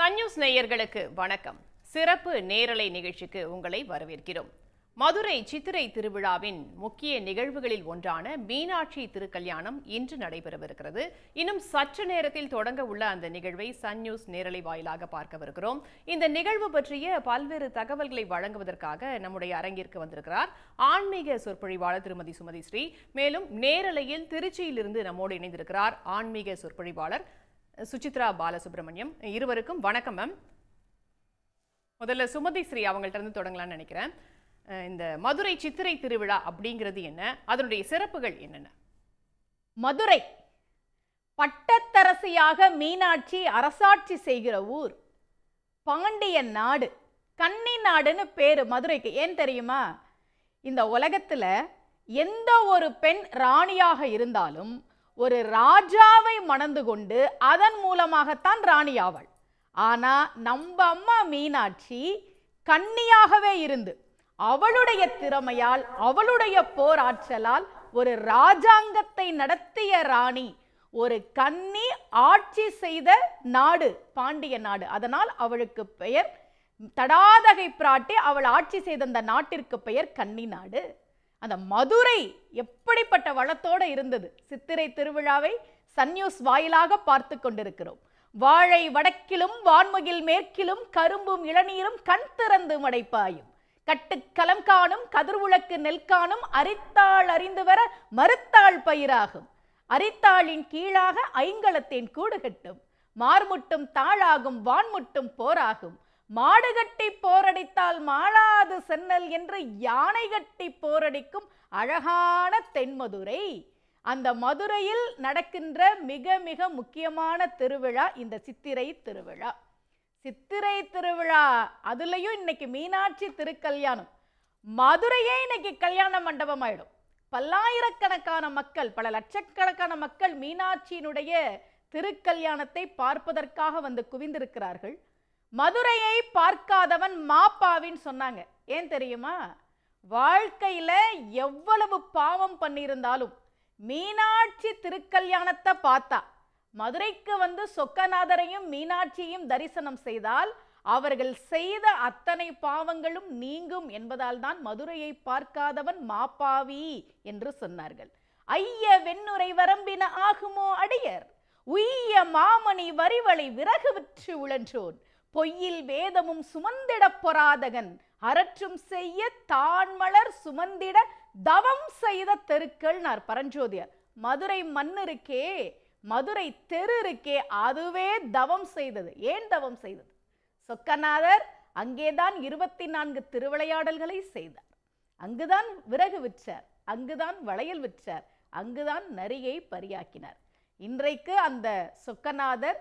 Sun news நேயர்களுக்கு வணக்கம் சிறப்பு நேரலை நிகழ்ச்சிக்கு உங்களை வரவேற்கிறோம் மதுரை சித்திரை திருவிழாவின் முக்கிய நிகழ்வுகளில் ஒன்றான மீனாட்சி திருக்கல்யாணம் இன்று நடைபெறவிருக்கிறது இன்னும் சற்று நேரத்தில் தொடங்க உள்ள அந்த நிகழ்வை சன் நியூஸ் நேரலை வாயிலாக பார்க்கவிருக்கிறோம் இந்த நிகழ்வு பற்றிய பல்வேறு தகவல்களை வழங்குவதற்காக நம்முடைய அரங்கிற்கு வந்திருக்கிறார் ஆன்மீக சொற்பொழிவாளர் திருமதி சுமதி ஸ்ரீ மேலும் நேரலையில் திருச்சியிலிருந்து நம்மோடு இணைந்திருக்கிறார் ஆன்மீக சொற்பொழிவாளர் சுசித்ரா பாலசுப்ரமணியம் இருவருக்கும் வணக்கம் மேம் முதல்ல சுமதி ஸ்ரீ அவங்கள்ட்ட இருந்து தொடங்கலாம்னு நினைக்கிறேன் அஹ் இந்த மதுரை சித்திரை திருவிழா அப்படிங்கிறது என்ன அதனுடைய சிறப்புகள் என்னென்ன மதுரை பட்டத்தரசியாக மீனாட்சி அரசாட்சி செய்கிற ஊர் பாண்டிய நாடு கன்னி நாடுன்னு பேரு மதுரைக்கு ஏன் தெரியுமா இந்த உலகத்துல எந்த ஒரு பெண் ராணியாக இருந்தாலும் ஒரு ராஜாவை மணந்து கொண்டு அதன் மூலமாகத்தான் ராணி ஆவாள் ஆனா நம்ம அம்மா மீனாட்சி கன்னியாகவே இருந்து அவளுடைய திறமையால் அவளுடைய போராற்றலால் ஒரு ராஜாங்கத்தை நடத்திய ராணி ஒரு கன்னி ஆட்சி செய்த நாடு பாண்டிய நாடு அதனால் அவளுக்கு பெயர் தடாதகை பிராட்டி அவள் ஆட்சி செய்த அந்த நாட்டிற்கு பெயர் கன்னி நாடு அந்த மதுரை எப்படிப்பட்ட வளத்தோடு இருந்தது சித்திரை திருவிழாவை சன்னியூஸ் வாயிலாக பார்த்து கொண்டிருக்கிறோம் வாழை வடக்கிலும் வான்முகில் மேற்கிலும் கரும்பும் இளநீரும் கண் திறந்து மடைப்பாயும் கட்டுக்கலம் காணும் கதிர்வுளக்கு நெல் காணும் அரித்தாள் அறிந்து வர மறுத்தாள் பயிராகும் அரித்தாளின் கீழாக ஐங்களத்தின் கூடு கட்டும் மார்முட்டும் தாழாகும் வான்முட்டும் போராகும் மாடு கட்டி போரடித்தால் மாளாது சென்னல் என்று யானை கட்டி போரடிக்கும் அழகான தென்மதுரை அந்த மதுரையில் நடக்கின்ற மிக மிக முக்கியமான திருவிழா இந்த சித்திரை திருவிழா சித்திரை திருவிழா அதுலயும் இன்னைக்கு மீனாட்சி திருக்கல்யாணம் மதுரையே இன்னைக்கு கல்யாண மண்டபம் ஆயிடும் பல்லாயிரக்கணக்கான மக்கள் பல லட்சக்கணக்கான மக்கள் மீனாட்சியினுடைய திருக்கல்யாணத்தை பார்ப்பதற்காக வந்து குவிந்திருக்கிறார்கள் மதுரையை பார்க்காதவன் மாப்பாவின்னு சொன்னாங்க ஏன் தெரியுமா வாழ்க்கையில எவ்வளவு பாவம் பண்ணியிருந்தாலும் மீனாட்சி திருக்கல்யாணத்தை பார்த்தா மதுரைக்கு வந்து சொக்கநாதரையும் மீனாட்சியையும் தரிசனம் செய்தால் அவர்கள் செய்த அத்தனை பாவங்களும் நீங்கும் என்பதால் தான் மதுரையை பார்க்காதவன் மாப்பாவி என்று சொன்னார்கள் ஐய வெண்ணுரை வரம்பின ஆகுமோ அடியர் உய்ய மாமணி வரிவளை விறகு விற்று உழன்றோன் பொய்யில் வேதமும் சுமந்திடப் பொறாதகன் அரற்றும் செய்ய தான்மலர் சுமந்திட தவம் செய்த தெருக்கள் நார் பரஞ்சோதியார் மதுரை மண் இருக்கே மதுரை தெரு இருக்கே அதுவே தவம் செய்தது ஏன் தவம் செய்தது சொக்கநாதர் அங்கேதான் இருபத்தி நான்கு திருவிளையாடல்களை செய்தார் அங்குதான் விறகு விற்றார் அங்குதான் வளையல் விற்றார் அங்குதான் நரியை பரியாக்கினார் இன்றைக்கு அந்த சொக்கநாதர்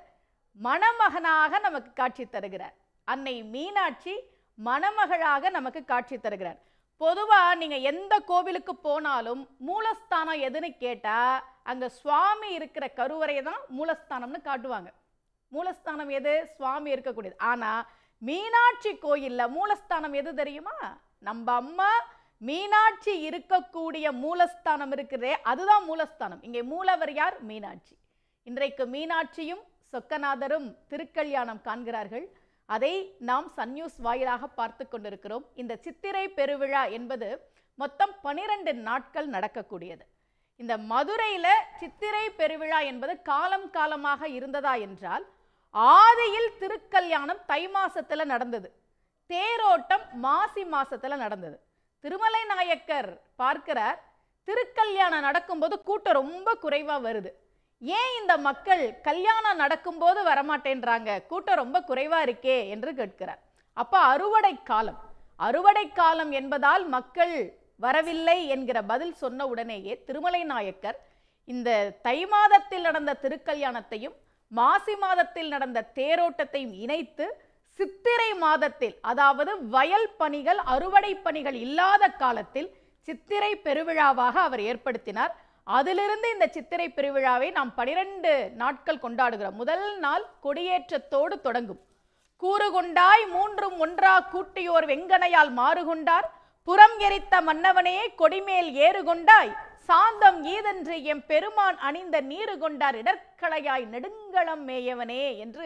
மணமகனாக நமக்கு காட்சி தருகிறார் அன்னை மீனாட்சி மணமகளாக நமக்கு காட்சி தருகிறார் பொதுவா நீங்க எந்த கோவிலுக்கு போனாலும் மூலஸ்தானம் எதுன்னு கேட்டா அங்க சுவாமி இருக்கிற கருவறையை தான் மூலஸ்தானம்னு காட்டுவாங்க மூலஸ்தானம் எது சுவாமி இருக்கக்கூடியது ஆனா மீனாட்சி கோயில்ல மூலஸ்தானம் எது தெரியுமா நம்ம அம்மா மீனாட்சி இருக்கக்கூடிய மூலஸ்தானம் இருக்கிறதே அதுதான் மூலஸ்தானம் இங்கே மூலவர் யார் மீனாட்சி இன்றைக்கு மீனாட்சியும் சொக்கநாதரும் திருக்கல்யாணம் காண்கிறார்கள் அதை நாம் சன்னியூஸ் வாயிலாக பார்த்து கொண்டிருக்கிறோம் இந்த சித்திரை பெருவிழா என்பது மொத்தம் பனிரெண்டு நாட்கள் நடக்கக்கூடியது இந்த மதுரையில சித்திரை பெருவிழா என்பது காலம் காலமாக இருந்ததா என்றால் ஆதியில் திருக்கல்யாணம் தை மாசத்துல நடந்தது தேரோட்டம் மாசி மாசத்துல நடந்தது திருமலை நாயக்கர் பார்க்கிறார் திருக்கல்யாணம் நடக்கும்போது கூட்டம் ரொம்ப குறைவா வருது ஏன் இந்த மக்கள் கல்யாணம் நடக்கும்போது வரமாட்டேன்றாங்க கூட்டம் ரொம்ப குறைவா இருக்கே என்று கேட்கிறார் அப்ப அறுவடை காலம் அறுவடை காலம் என்பதால் மக்கள் வரவில்லை என்கிற பதில் சொன்ன உடனேயே திருமலை நாயக்கர் இந்த தை மாதத்தில் நடந்த திருக்கல்யாணத்தையும் மாசி மாதத்தில் நடந்த தேரோட்டத்தையும் இணைத்து சித்திரை மாதத்தில் அதாவது வயல் பணிகள் அறுவடை பணிகள் இல்லாத காலத்தில் சித்திரை பெருவிழாவாக அவர் ஏற்படுத்தினார் அதிலிருந்து இந்த சித்திரை பெருவிழாவை நாம் பனிரெண்டு நாட்கள் கொண்டாடுகிறோம் முதல் நாள் கொடியேற்றத்தோடு தொடங்கும் கூறுகொண்டாய் மூன்றும் ஒன்றா கூட்டியோர் வெங்கனையால் மாறுகொண்டார் புறம் எரித்த மன்னவனே கொடிமேல் ஏறு கொண்டாய் சாந்தம் ஈதென்று எம் பெருமான் அணிந்த நீரு கொண்டார் இடர்களையாய் நெடுங்களம் மேயவனே என்று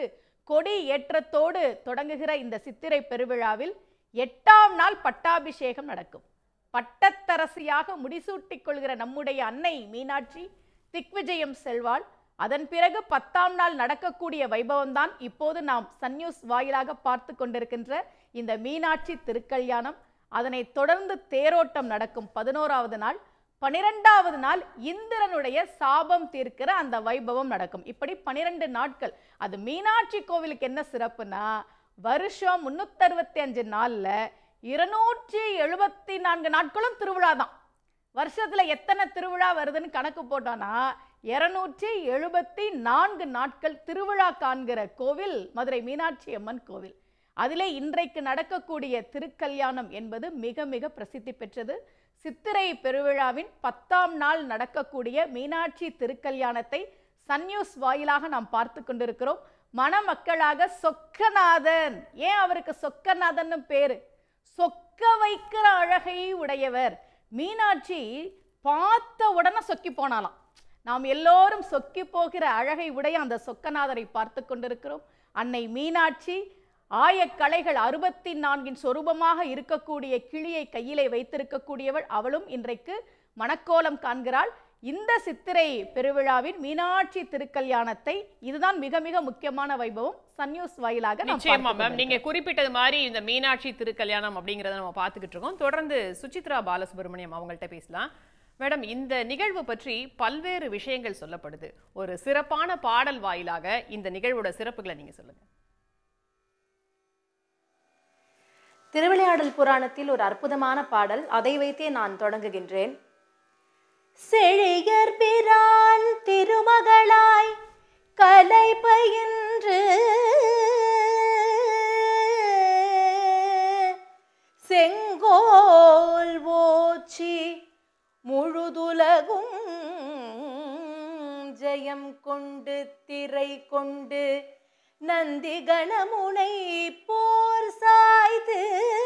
கொடி ஏற்றத்தோடு தொடங்குகிற இந்த சித்திரை பெருவிழாவில் எட்டாம் நாள் பட்டாபிஷேகம் நடக்கும் பட்டத்தரசியாக முடிசூட்டிக் கொள்கிற நம்முடைய அன்னை மீனாட்சி திக்விஜயம் செல்வாள் அதன் பிறகு பத்தாம் நாள் நடக்கக்கூடிய வைபவம்தான் இப்போது நாம் சன் நியூஸ் வாயிலாக பார்த்து கொண்டிருக்கின்ற இந்த மீனாட்சி திருக்கல்யாணம் அதனைத் தொடர்ந்து தேரோட்டம் நடக்கும் பதினோராவது நாள் பனிரெண்டாவது நாள் இந்திரனுடைய சாபம் தீர்க்கிற அந்த வைபவம் நடக்கும் இப்படி பனிரெண்டு நாட்கள் அது மீனாட்சி கோவிலுக்கு என்ன சிறப்புனா வருஷம் முன்னூத்தறுபத்தி அஞ்சு நாள்ல இருநூற்றி எழுபத்தி நான்கு நாட்களும் திருவிழா தான் வருஷத்துல எத்தனை திருவிழா வருதுன்னு கணக்கு போட்டோம்னா இருநூற்றி எழுபத்தி நான்கு நாட்கள் திருவிழா காண்கிற கோவில் மதுரை மீனாட்சி அம்மன் கோவில் அதிலே இன்றைக்கு நடக்கக்கூடிய திருக்கல்யாணம் என்பது மிக மிக பிரசித்தி பெற்றது சித்திரை பெருவிழாவின் பத்தாம் நாள் நடக்கக்கூடிய மீனாட்சி திருக்கல்யாணத்தை சன் நியூஸ் வாயிலாக நாம் பார்த்து கொண்டிருக்கிறோம் மணமக்களாக சொக்கநாதன் ஏன் அவருக்கு சொக்கநாதன்னு பேரு சொக்க வைக்கிற அழகை உடையவர் மீனாட்சி பார்த்த உடனே சொக்கி போனாலாம் நாம் எல்லோரும் சொக்கி போகிற அழகை உடைய அந்த சொக்கநாதரை பார்த்து கொண்டிருக்கிறோம் அன்னை மீனாட்சி ஆயக்கலைகள் அறுபத்தி நான்கின் சொரூபமாக இருக்கக்கூடிய கிளியை கையிலே வைத்திருக்கக்கூடியவள் அவளும் இன்றைக்கு மணக்கோலம் காண்கிறாள் இந்த சித்திரை பெருவிழாவின் மீனாட்சி திருக்கல்யாணத்தை இதுதான் மிக மிக முக்கியமான வைபவம் சன் நியூஸ் வாயிலாக நாம் நிச்சயமா பார்த்துக் மேம் நீங்க குறிப்பிட்டது மாதிரி இந்த மீனாட்சி திருக்கல்யாணம் அப்படிங்கறத நம்ம பார்த்துக்கிட்டு இருக்கோம் தொடர்ந்து சுசித்ரா பாலசுப்ரமணியம் அவங்கள்ட்ட பேசலாம் மேடம் இந்த நிகழ்வு பற்றி பல்வேறு விஷயங்கள் சொல்லப்படுது ஒரு சிறப்பான பாடல் வாயிலாக இந்த நிகழ்வோட சிறப்புகளை நீங்க சொல்லுங்க திருவிளையாடல் புராணத்தில் ஒரு அற்புதமான பாடல் அதை வைத்தே நான் தொடங்குகின்றேன் செழியர் பிரான் திருமகளாய் கலை பயின்று செங்கோல் ஓச்சி முழுதுலகும் ஜெயம் கொண்டு திரை கொண்டு நந்தி கணமுனை போர் சாய்து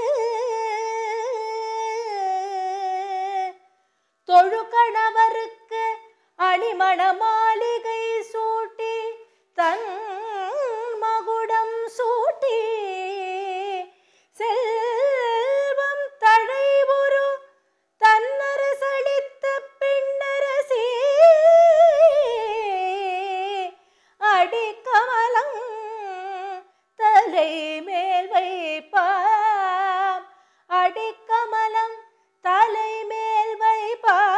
தொழு கணவருக்கு அணிமண மாளிகை சூட்டி தன் மகுடம் சூட்டி செல்வம் தழைவுரு தன்னரசளித்த பின்னரசி அடிக்கமலம் தலை மேல் வைப்பாம் அடிக்கமலம் தலை மேல் வைப்பாம்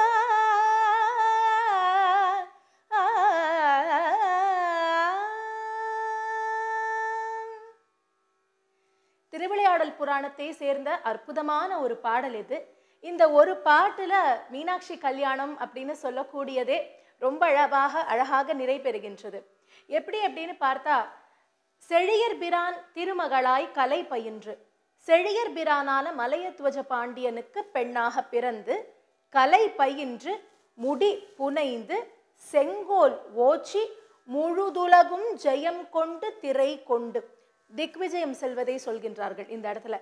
திருவிளையாடல் புராணத்தை சேர்ந்த அற்புதமான ஒரு பாடல் இது இந்த ஒரு பாட்டுல மீனாட்சி கல்யாணம் அப்படின்னு சொல்லக்கூடியதே ரொம்ப அழகாக அழகாக நிறைபெறுகின்றது எப்படி அப்படின்னு பார்த்தா செழியர் பிரான் திருமகளாய் கலை பயின்று செழியர் பிரானான மலையத்வஜ பாண்டியனுக்கு பெண்ணாக பிறந்து கலை பயின்று முடி புனைந்து செங்கோல் ஓச்சி முழுதுலகும் ஜெயம் கொண்டு திரை கொண்டு திக்விஜயம் செல்வதை சொல்கின்றார்கள் இந்த இடத்துல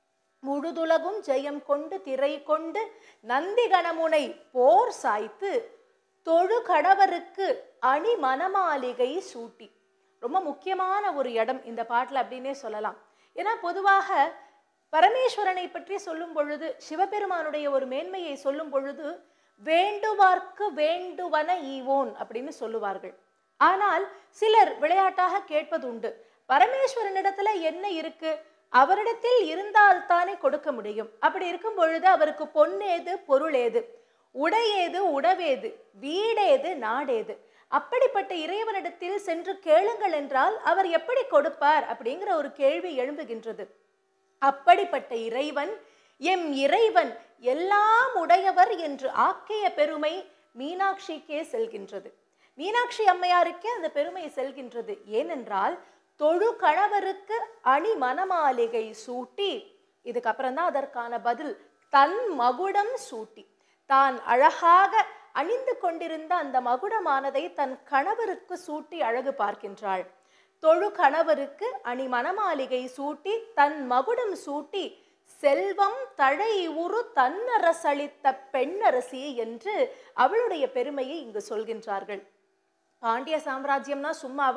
முழுதுலகும் ஜெயம் கொண்டு திரை கொண்டு நந்தி கணமுனை போர் சாய்த்து தொழு கடவருக்கு அணி மணமாளிகை சூட்டி ரொம்ப முக்கியமான ஒரு இடம் இந்த பாட்டில் அப்படின்னே சொல்லலாம் ஏன்னா பொதுவாக பரமேஸ்வரனை பற்றி சொல்லும் பொழுது சிவபெருமானுடைய ஒரு மேன்மையை சொல்லும் பொழுது வேண்டுவார்க்கு வேண்டுவன ஈவோன் அப்படின்னு சொல்லுவார்கள் ஆனால் சிலர் விளையாட்டாக கேட்பது உண்டு பரமேஸ்வரனிடத்துல என்ன இருக்கு அவரிடத்தில் இருந்தால் தானே கொடுக்க முடியும் அப்படி இருக்கும் பொழுது அவருக்கு பொன்னேது பொருளேது உடையேது உடவேது வீடேது நாடேது அப்படிப்பட்ட இறைவனிடத்தில் சென்று கேளுங்கள் என்றால் அவர் எப்படி கொடுப்பார் அப்படிங்கிற ஒரு கேள்வி எழும்புகின்றது அப்படிப்பட்ட இறைவன் எம் இறைவன் எல்லாம் உடையவர் என்று ஆக்கிய பெருமை மீனாட்சிக்கே செல்கின்றது மீனாட்சி அம்மையாருக்கே அந்த பெருமை செல்கின்றது ஏனென்றால் தொழு கணவருக்கு அணி மணமாளிகை சூட்டி இதுக்கப்புறம் தான் அதற்கான பதில் தன் மகுடம் சூட்டி தான் அழகாக அணிந்து கொண்டிருந்த அந்த மகுடமானதை தன் கணவருக்கு சூட்டி அழகு பார்க்கின்றாள் தொழு கணவருக்கு அணி மணமாளிகை சூட்டி தன் மகுடம் சூட்டி செல்வம் தழை உரு தன்னரசளித்த பெண்ணரசி என்று அவளுடைய பெருமையை இங்கு சொல்கின்றார்கள் பாண்டிய சாம்ராஜ்யம்னா சும்மாவா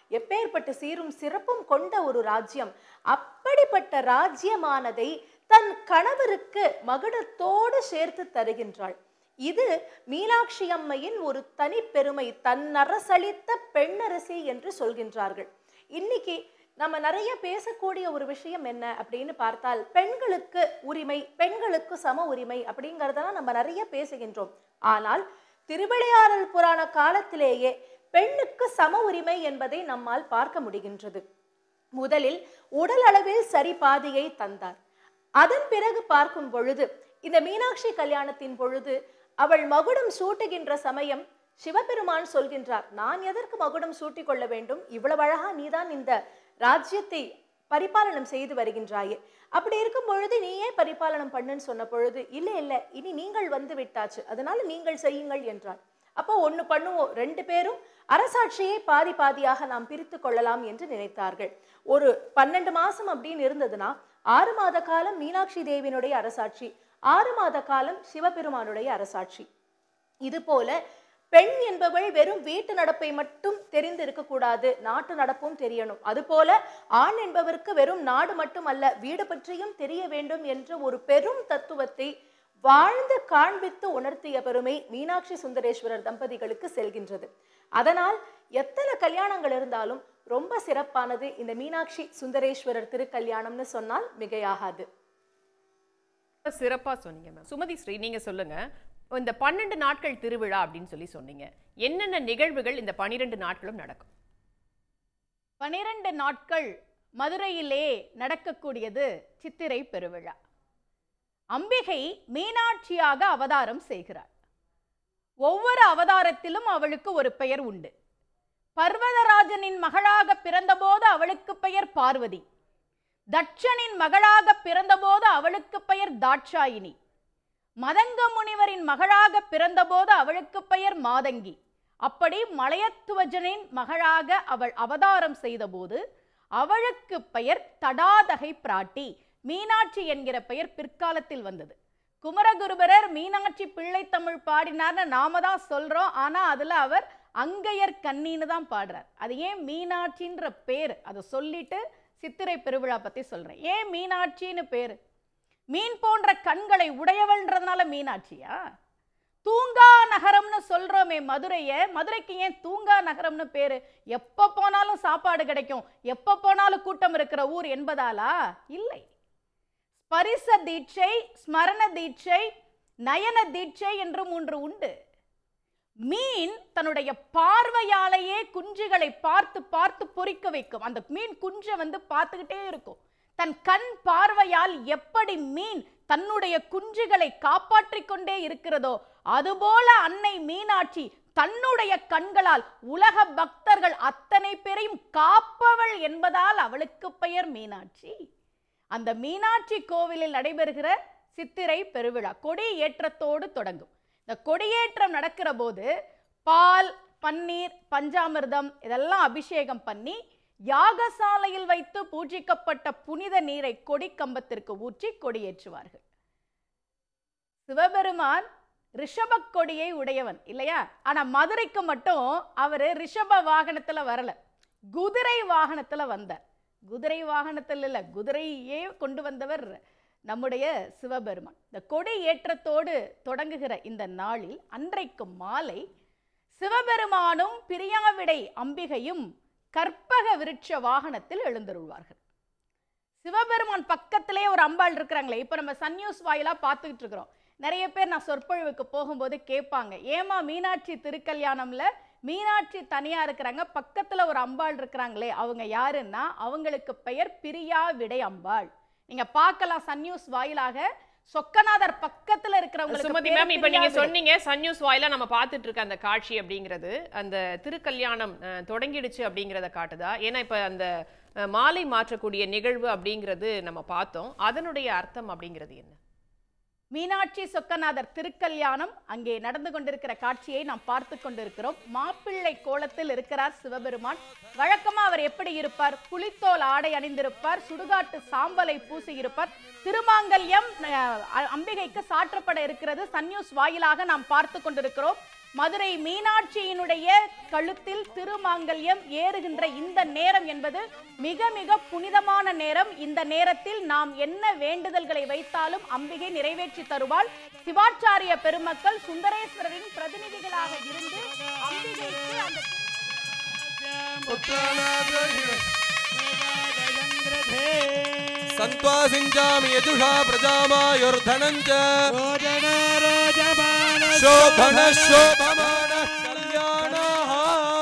எப்பேற்பட்ட சீரும் சிறப்பும் கொண்ட ஒரு ராஜ்யம் அப்படிப்பட்ட ராஜ்யமானதை தன் கணவருக்கு மகுடத்தோடு சேர்த்து தருகின்றாள் இது மீனாட்சி அம்மையின் ஒரு தனிப்பெருமை தன்னரசளித்த பெண்ணரசி என்று சொல்கின்றார்கள் இன்னைக்கு நம்ம நிறைய பேசக்கூடிய ஒரு விஷயம் என்ன அப்படின்னு பார்த்தால் பெண்களுக்கு உரிமை பெண்களுக்கு சம உரிமை அப்படிங்கறதெல்லாம் நம்ம நிறைய பேசுகின்றோம் ஆனால் திருவிளையாடல் புராண காலத்திலேயே பெண்ணுக்கு சம உரிமை என்பதை நம்மால் பார்க்க முடிகின்றது முதலில் உடல் அளவில் சரி பாதியை தந்தார் அதன் பிறகு பார்க்கும் பொழுது இந்த மீனாட்சி கல்யாணத்தின் பொழுது அவள் மகுடம் சூட்டுகின்ற சமயம் சிவபெருமான் சொல்கின்றார் நான் எதற்கு மகுடம் சூட்டிக் கொள்ள வேண்டும் இவ்வளவு அழகா நீதான் இந்த ராஜ்யத்தை பரிபாலனம் செய்து வருகின்றாயே அப்படி இருக்கும் பொழுது நீயே பரிபாலனம் பண்ணுன்னு சொன்ன பொழுது இல்லை இல்லை இனி நீங்கள் வந்து விட்டாச்சு அதனால நீங்கள் செய்யுங்கள் என்றார் அப்போ ஒண்ணு பண்ணுவோம் ரெண்டு பேரும் அரசாட்சியை பாதி பாதியாக நாம் பிரித்து கொள்ளலாம் என்று நினைத்தார்கள் ஒரு பன்னெண்டு மாசம் அப்படின்னு இருந்ததுன்னா ஆறு மாத காலம் மீனாட்சி தேவியினுடைய அரசாட்சி ஆறு மாத காலம் சிவபெருமானுடைய அரசாட்சி இது போல பெண் என்பவள் வெறும் வீட்டு நடப்பை மட்டும் தெரிந்து இருக்கக்கூடாது நாட்டு நடப்பும் தெரியணும் அதுபோல ஆண் என்பவருக்கு வெறும் நாடு மட்டுமல்ல வீடு பற்றியும் தெரிய வேண்டும் என்ற ஒரு பெரும் தத்துவத்தை வாழ்ந்து காண்பித்து உணர்த்திய பெருமை மீனாட்சி சுந்தரேஸ்வரர் தம்பதிகளுக்கு செல்கின்றது அதனால் எத்தனை கல்யாணங்கள் இருந்தாலும் ரொம்ப சிறப்பானது இந்த மீனாட்சி சுந்தரேஸ்வரர் திருக்கல்யாணம்னு சொன்னால் மிகையாகாது சிறப்பா சொன்னீங்க மேம் சுமதி ஸ்ரீ நீங்க சொல்லுங்க இந்த பன்னெண்டு நாட்கள் திருவிழா அப்படின்னு சொல்லி சொன்னீங்க என்னென்ன நிகழ்வுகள் இந்த பன்னிரெண்டு நாட்களும் நடக்கும் பனிரெண்டு நாட்கள் மதுரையிலே நடக்கக்கூடியது சித்திரை பெருவிழா அம்பிகை மீனாட்சியாக அவதாரம் செய்கிறாள் ஒவ்வொரு அவதாரத்திலும் அவளுக்கு ஒரு பெயர் உண்டு பர்வதராஜனின் மகளாக பிறந்தபோது அவளுக்கு பெயர் பார்வதி தட்சனின் மகளாக பிறந்தபோது அவளுக்கு பெயர் தாட்சாயினி மதங்க முனிவரின் மகளாக பிறந்தபோது அவளுக்கு பெயர் மாதங்கி அப்படி மலையத்துவஜனின் மகளாக அவள் அவதாரம் செய்தபோது அவளுக்கு பெயர் தடாதகை பிராட்டி மீனாட்சி என்கிற பெயர் பிற்காலத்தில் வந்தது குமரகுருபரர் மீனாட்சி பிள்ளை தமிழ் பாடினார்னு நாம தான் சொல்றோம் ஆனா அதுல அவர் அங்கையர் கண்ணின்னு தான் பாடுறார் அது ஏன் மீனாட்சின்ற பேர் அதை சொல்லிட்டு சித்திரை பெருவிழா பத்தி சொல்றேன் ஏன் மீனாட்சின்னு பேரு மீன் போன்ற கண்களை உடையவள்ன்றதுனால மீனாட்சியா தூங்கா நகரம்னு சொல்றோமே மதுரைய மதுரைக்கு ஏன் தூங்கா நகரம்னு பேரு எப்ப போனாலும் சாப்பாடு கிடைக்கும் எப்ப போனாலும் கூட்டம் இருக்கிற ஊர் என்பதாலா இல்லை ஸ்பரிச தீட்சை ஸ்மரண தீட்சை நயன தீட்சை என்று மூன்று உண்டு மீன் தன்னுடைய பார்வையாலேயே குஞ்சுகளை பார்த்து பார்த்து பொறிக்க வைக்கும் அந்த மீன் குஞ்சை வந்து பார்த்துக்கிட்டே இருக்கும் தன் கண் பார்வையால் எப்படி மீன் தன்னுடைய குஞ்சுகளை காப்பாற்றிக் கொண்டே இருக்கிறதோ அதுபோல அன்னை மீனாட்சி தன்னுடைய கண்களால் உலக பக்தர்கள் அத்தனை பேரையும் காப்பவள் என்பதால் அவளுக்கு பெயர் மீனாட்சி அந்த மீனாட்சி கோவிலில் நடைபெறுகிற சித்திரை பெருவிழா கொடி ஏற்றத்தோடு தொடங்கும் இந்த கொடியேற்றம் நடக்கிற போது பால் பன்னீர் பஞ்சாமிர்தம் இதெல்லாம் அபிஷேகம் பண்ணி யாகசாலையில் வைத்து பூஜிக்கப்பட்ட புனித நீரை கொடி கம்பத்திற்கு ஊற்றி கொடியேற்றுவார்கள் சிவபெருமான் ரிஷபக் கொடியை உடையவன் இல்லையா ஆனா மதுரைக்கு மட்டும் அவரு ரிஷப வாகனத்துல வரல குதிரை வாகனத்துல வந்தார் குதிரை வாகனத்தில் இல்ல குதிரையே கொண்டு வந்தவர் நம்முடைய சிவபெருமான் இந்த கொடி ஏற்றத்தோடு தொடங்குகிற இந்த நாளில் அன்றைக்கு மாலை சிவபெருமானும் பிரியாவிடை அம்பிகையும் கற்பக விருட்ச வாகனத்தில் எழுந்தருள்வார்கள் சிவபெருமான் பக்கத்திலே ஒரு அம்பாள் இருக்கிறாங்களே இப்போ நம்ம சன் நியூஸ் வாயிலா பார்த்துக்கிட்டு இருக்கிறோம் நிறைய பேர் நான் சொற்பொழிவுக்கு போகும்போது கேட்பாங்க ஏமா மீனாட்சி திருக்கல்யாணம்ல மீனாட்சி தனியா இருக்கிறாங்க பக்கத்துல ஒரு அம்பாள் இருக்கிறாங்களே அவங்க யாருன்னா அவங்களுக்கு பெயர் பிரியா விடை அம்பாள் நீங்க பார்க்கலாம் சன் நியூஸ் வாயிலாக சொக்கநாதர் பக்கத்துல இருக்கிறவங்களுக்கு சுமதி பேரு மேம் இப்ப நீங்க பிரியா விடை. சொன்னீங்க சன் நியூஸ் வாயிலா நம்ம பார்த்துட்டு இருக்க அந்த காட்சி அப்படிங்கிறது அந்த திருக்கல்யாணம் அஹ், தொடங்கிடுச்சு அப்படிங்கிறத காட்டுதா ஏன்னா இப்ப அந்த அஹ், மாலை மாற்றக்கூடிய நிகழ்வு அப்படிங்கிறது நம்ம பார்த்தோம் அதனுடைய அர்த்தம் அப்படிங்கிறது என்ன மீனாட்சி சொக்கநாதர் திருக்கல்யாணம் அங்கே நடந்து கொண்டிருக்கிற காட்சியை நாம் பார்த்து கொண்டிருக்கிறோம் மாப்பிள்ளை கோலத்தில் இருக்கிறார் சிவபெருமான் வழக்கமா அவர் எப்படி இருப்பார் புலித்தோல் ஆடை அணிந்திருப்பார் சுடுகாட்டு சாம்பலை பூசி இருப்பார் திருமாங்கல்யம் அஹ், அ- அம்பிகைக்கு சாற்றப்பட இருக்கிறது சன் நியூஸ் வாயிலாக நாம் பார்த்து கொண்டிருக்கிறோம் மதுரை மீனாட்சியினுடைய கழுத்தில் திருமாங்கல்யம் ஏறுகின்ற இந்த நேரம் என்பது மிக மிக புனிதமான நேரம் இந்த நேரத்தில் நாம் என்ன வேண்டுதல்களை வைத்தாலும் அம்பிகை நிறைவேற்றி தருவாள் சிவாச்சாரிய பெருமக்கள் சுந்தரேஸ்வரரின் பிரதிநிதிகளாக இருந்து அம்பிகைக்கு அந்த सन्त्वासिञ्चामि यजुषा प्रजामायुर्धनञ्च शोभनः शोभमानः कल्याणः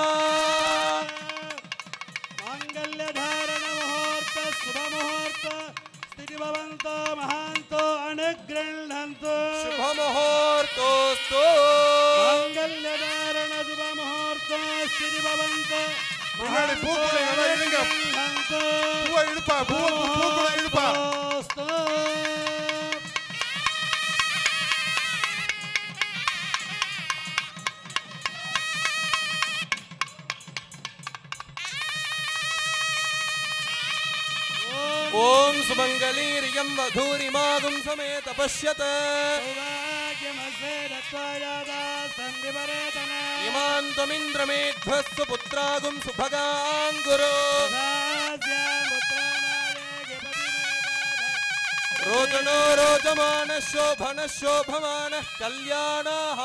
माङ्गल्यधारण मुहूर्त शुभ मुहूर्त स्थिति भवन्तो महान्तो अनुगृह्णन्तु शुभमुहूर्तोऽस्तु माङ्गल्यधारण शुभ मुहूर्त स्थिति भवन्तो முன்னாடி பூக்குள்ள நல்லா இழுங்க. अनुगृह्णन्तु பூவை இழுப்பா பூவை பூக்குள்ள இழுப்பா मुहूर्तोऽस्तु ॐ सुमङ्गलीर्यं वधूरिमागुं समेत पश्यत सौभाग्यमस्मे दत्त्वायादा सन्धिपरेतन इमां त्वमिन्द्रमेध्वस्व पुत्रागुं सुभगाङ्गुरो रोचनो रोचमानः शोभनः शोभमानः कल्याणः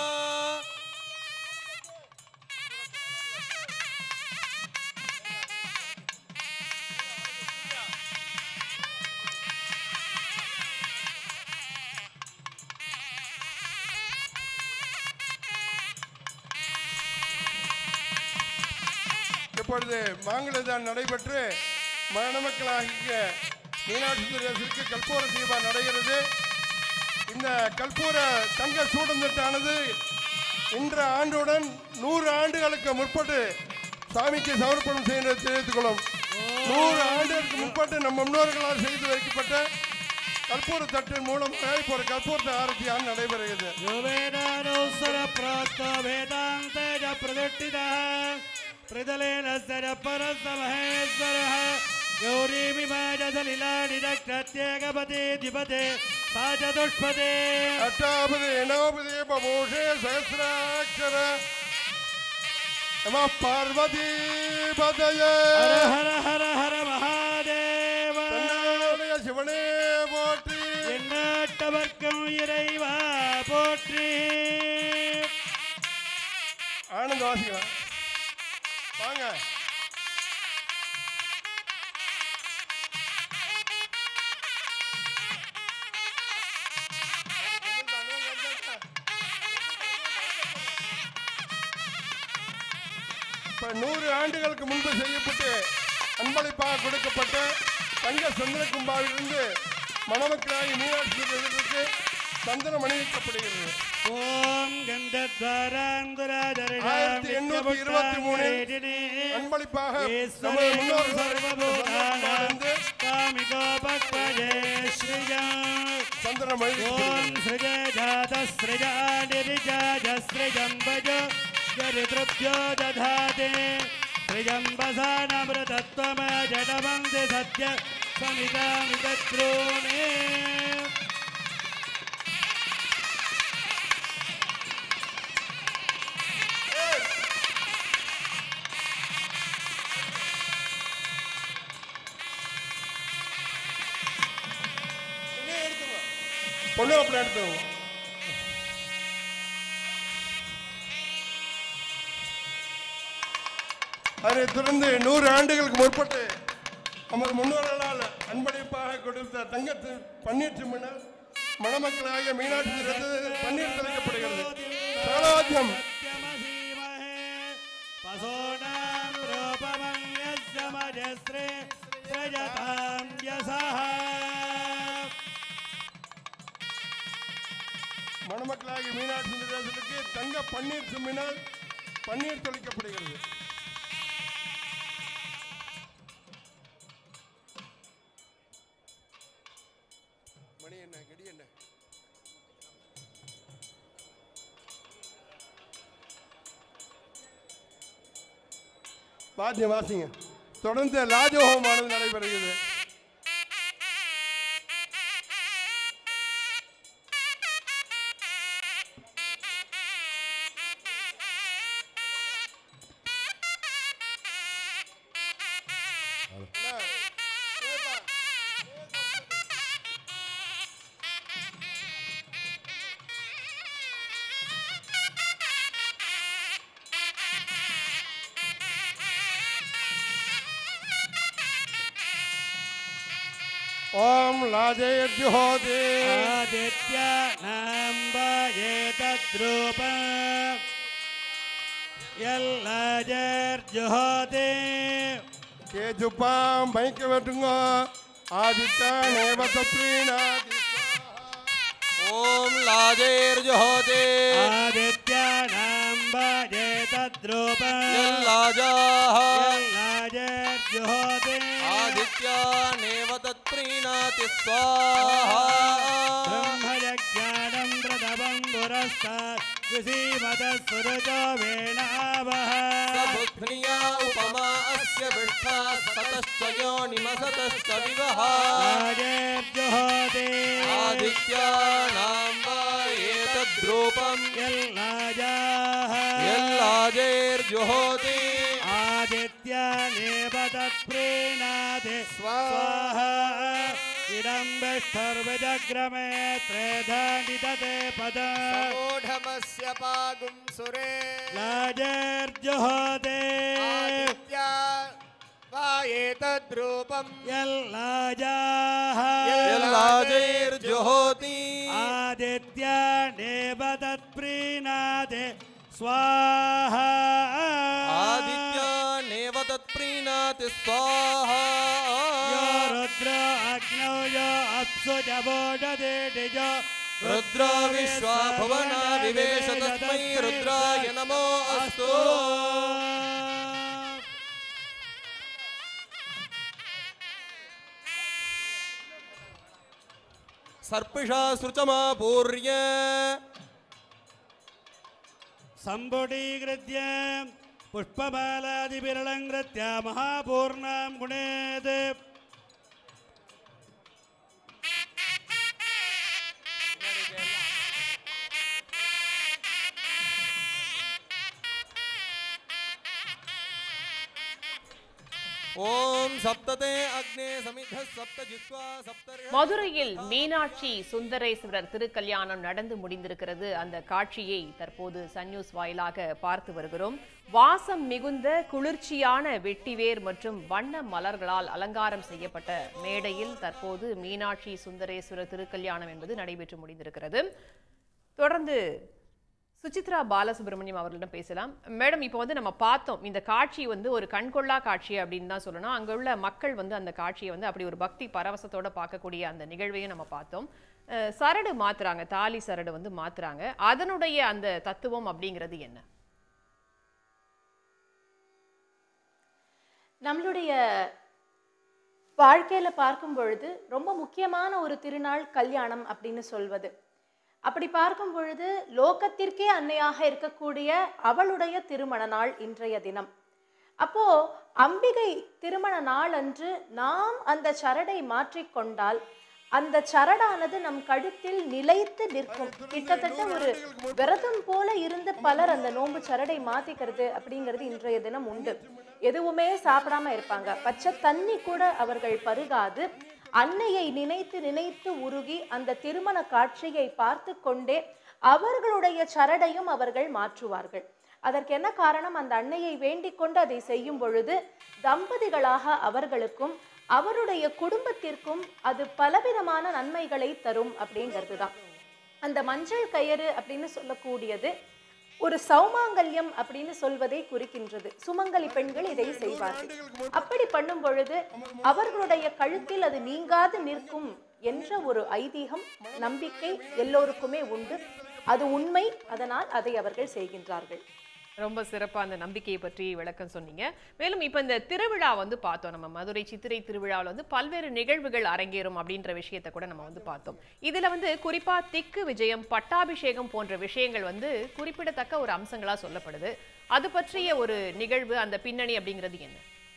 இப்பொழுது மாங்கலதான் நடைபெற்று மணமக்களாகிய மீனாட்சி சுந்தரேசருக்கு கற்பூர தீபம் நடைகிறது இந்த கற்பூர தங்க சூடந்தட்டானது இன்ற ஆண்டுடன் நூறு ஆண்டுகளுக்கு முற்பட்டு சாமிக்கு சமர்ப்பணம் செய்ய தெரிவித்துக் கொள்ளும் நூறு ஆண்டுகளுக்கு முற்பட்டு நம் முன்னோர்களால் செய்து வைக்கப்பட்ட கற்பூர தட்டின் மூலமாக இப்போ ஒரு கற்பூரத்தை ஆரத்தியாக நடைபெறுகிறது யோவேதானோசர பிராப்த வேதாந்த பிரதிஷ்டித பிரதலேன சர பரச மகேஸ்வர கௌரி விமாஜலிலாடிரக்ரத்யேகபதே திபதே சாஜதுஷ்பதே அட்டாபதி நவோபதி பபூஷே சகசிராட்சர நம பார்வதி பதய ஹர ஹர ஹர ஹர மகாதேவ தன்னாலய சிவனே போற்றி எண்ணாட்டவர்க்கம் இறைவா போற்றி ஆனந்த வாசிக்கலாம் வாங்க இப்ப நூறு ஆண்டுகளுக்கு முன்பு செய்யப்பட்டு அன்பளிப்பாக கொடுக்கப்பட்ட தங்க சந்திர கும்பாவிலிருந்து மணமக்களாகி மீனாட்சி சுந்தரருக்கு சந்தனம் அணிவிக்கப்படுகிறது ஓம் கந்தத்வாராந்துராதரிடாம் ஆயிரத்தி எண்ணூத்தி இருபத்தி மூணு அன்பளிப்பாக நமது முன்னோர்கள் இருந்து சந்தனம் அணிவிக்கப்படுகிறது ஓம் ஸ்ருஜ ஜாத ஸ்ருஜாடிரிஜாஜ ஸ்ருஜம் பஜ கரித்ருப்யோ ததாதே ஸ்ருஜம்பசானமிருதத்வம ஜடமந்தி சத்ய சமிதாமிதத்ரோணே பொண்ணு அப்படி எடுத்துங்க அதைத் தொடர்ந்து நூறு ஆண்டுகளுக்கு முற்பட்டு நமது முன்னோர்களால் அன்பளிப்பாக கொடுத்த தங்கத்து பன்னீர் சிம்மனால் மணமக்களாகிய மீனாட்சி ரத்து பன்னீர் தெளிக்கப்படுகிறது சகலாத்தியம் பசோனாம் ரூபமன்யஸ்ய மஜஸ்ரே பிரஜதாம் யசஹ மணமக்களாகிய மீனாட்சி சுந்தரேசனுக்கு தங்க பன்னீர் சிம்மினால் பன்னீர் தெளிக்கப்படுகிறது மணி என்ன கடி என்ன வாத்தியம் வாசிங்க தொடர்ந்து ராஜஹோமானது நடைபெறுகிறது ஓம் லாஜேர்ஜுஹோதி आदित्यानाम्बयेतद्रूप यल्लाजर्जुहोति கேஜுப்பாம் மைக்க வெட்டுங்க ஆதித்யா நேவத பிரீணாதி ஓம் லாஜேர்ஜுஹோதே आदित्यानाम्बयेतद्रूप எல்லாஜாஹ यल्लाजर्जुहोति ஆதித்யானேவ தத்ப்ரீணாதி ஸ்வாஹா ब्रह्मयज्ञानं प्रथमं पुरस्तात् ऋषीमतः सुरतो वेणावः सबुध्निया उपमा अस्य विष्ठा सतश्च योनिमसतश्च विवः राजेर्जुहोति आदित्यानां वा एतद्रूपम् यल्लाजाः यल्लाजेर्जुहोति आदित्यानेव तत्प्रीणाति स्वाहा इदं विष्ठर्विजग्रमे त्रेधानि दते पद मूढमस्य पागुं सुरे लाजेर्जुहोति आदित्या वा एतद्रूपम् यल्लाजाः यल्लाजेर्जुहोति आदित्यानेव तत्प्रीणाति स्वाहा आदित्यानेव तत्प्रीणाति स्वाहा यो रुद्र अग्नौ यो अप्सु जवोजते निजो रुद्रो विश्वा भुवना विवेश तस्मै रुद्राय नमो अस्तु सर्पिषा सृचमापूर्य सम्बुडीकृत्य पुष्पमालादिविरलङ्कृत्य महापूर्णां गुणेत् ஓம் சப்ததே அக்னே சமித சப்த ஜித்வா சப்தர்ஷ மதுரையில் மீனாட்சி சுந்தரேஸ்வரர் திருக்கல்யாணம் நடந்து முடிந்திருக்கிறது அந்த காட்சியை தற்போது சன் நியூஸ் வாயிலாக பார்த்து வருகிறோம் வாசம் மிகுந்த குளிர்ச்சியான வெட்டிவேர் மற்றும் வண்ண மலர்களால் அலங்காரம் செய்யப்பட்ட மேடையில் தற்போது மீனாட்சி சுந்தரேஸ்வரர் திருக்கல்யாணம் என்பது நடைபெற்று முடிந்திருக்கிறது தொடர்ந்து சுசித்ரா பாலசுப்ரமணியம் அவர்களிடம் பேசலாம் மேடம் இப்போ வந்து நம்ம பார்த்தோம் இந்த காட்சி வந்து ஒரு கண்கொள்ளா காட்சி அப்படின்னு தான் சொல்லணும் அங்கே உள்ள மக்கள் வந்து அந்த காட்சியை வந்து அப்படி ஒரு பக்தி பரவசத்தோட பார்க்கக்கூடிய அந்த நிகழ்வையும் நம்ம பார்த்தோம் அஹ் சரடு மாத்துறாங்க தாலி சரடு வந்து மாத்துறாங்க அதனுடைய அந்த தத்துவம் அப்படிங்கிறது என்ன நம்மளுடைய வாழ்க்கையில பார்க்கும் பொழுது ரொம்ப முக்கியமான ஒரு திருநாள் கல்யாணம் அப்படின்னு சொல்வது அப்படி பார்க்கும் பொழுது லோகத்திற்கே அன்னையாக இருக்கக்கூடிய அவளுடைய திருமண நாள் இன்றைய தினம் அப்போ அம்பிகை திருமண நாள் அன்று நாம் அந்த சரடை மாற்றிக்கொண்டால் அந்த சரடானது நம் கழுத்தில் நிலைத்து நிற்கும் கிட்டத்தட்ட ஒரு விரதம் போல இருந்து பலர் அந்த நோன்பு சரடை மாத்திக்கிறது அப்படிங்கிறது இன்றைய தினம் உண்டு எதுவுமே சாப்பிடாம இருப்பாங்க பச்சை தண்ணி கூட அவர்கள் பருகாது அன்னையை நினைத்து நினைத்து உருகி அந்த திருமண காட்சியை பார்த்து கொண்டே அவர்களுடைய சரடையும் அவர்கள் மாற்றுவார்கள் அதற்கு என்ன காரணம் அந்த அன்னையை வேண்டிக் கொண்டு அதை செய்யும் பொழுது தம்பதிகளாக அவர்களுக்கும் அவருடைய குடும்பத்திற்கும் அது பலவிதமான நன்மைகளை தரும் அப்படிங்கிறது தான் அந்த மஞ்சள் கயிறு அப்படின்னு சொல்லக்கூடியது ஒரு சௌமாங்கல்யம் அப்படின்னு சொல்வதை குறிக்கின்றது சுமங்கலி பெண்கள் இதை செய்வார்கள் அப்படி பண்ணும் பொழுது அவர்களுடைய கழுத்தில் அது நீங்காது நிற்கும் என்ற ஒரு ஐதீகம் நம்பிக்கை எல்லோருக்குமே உண்டு அது உண்மை அதனால் அதை அவர்கள் செய்கின்றார்கள் ரொம்ப சிறப்பா அந்த நம்பிக்கையை பற்றி விளக்கம் சொன்னீங்க மேலும் இப்போ இந்த திருவிழா வந்து பார்த்தோம் நம்ம மதுரை சித்திரை திருவிழாவில் வந்து பல்வேறு நிகழ்வுகள் அரங்கேறும் அப்படின்ற விஷயத்தை கூட நம்ம வந்து பார்த்தோம் இதுல வந்து குறிப்பா திக்கு விஜயம் பட்டாபிஷேகம் போன்ற விஷயங்கள் வந்து குறிப்பிடத்தக்க ஒரு அம்சங்களா சொல்லப்படுது அது பற்றிய ஒரு நிகழ்வு அந்த பின்னணி அப்படிங்கிறது என்ன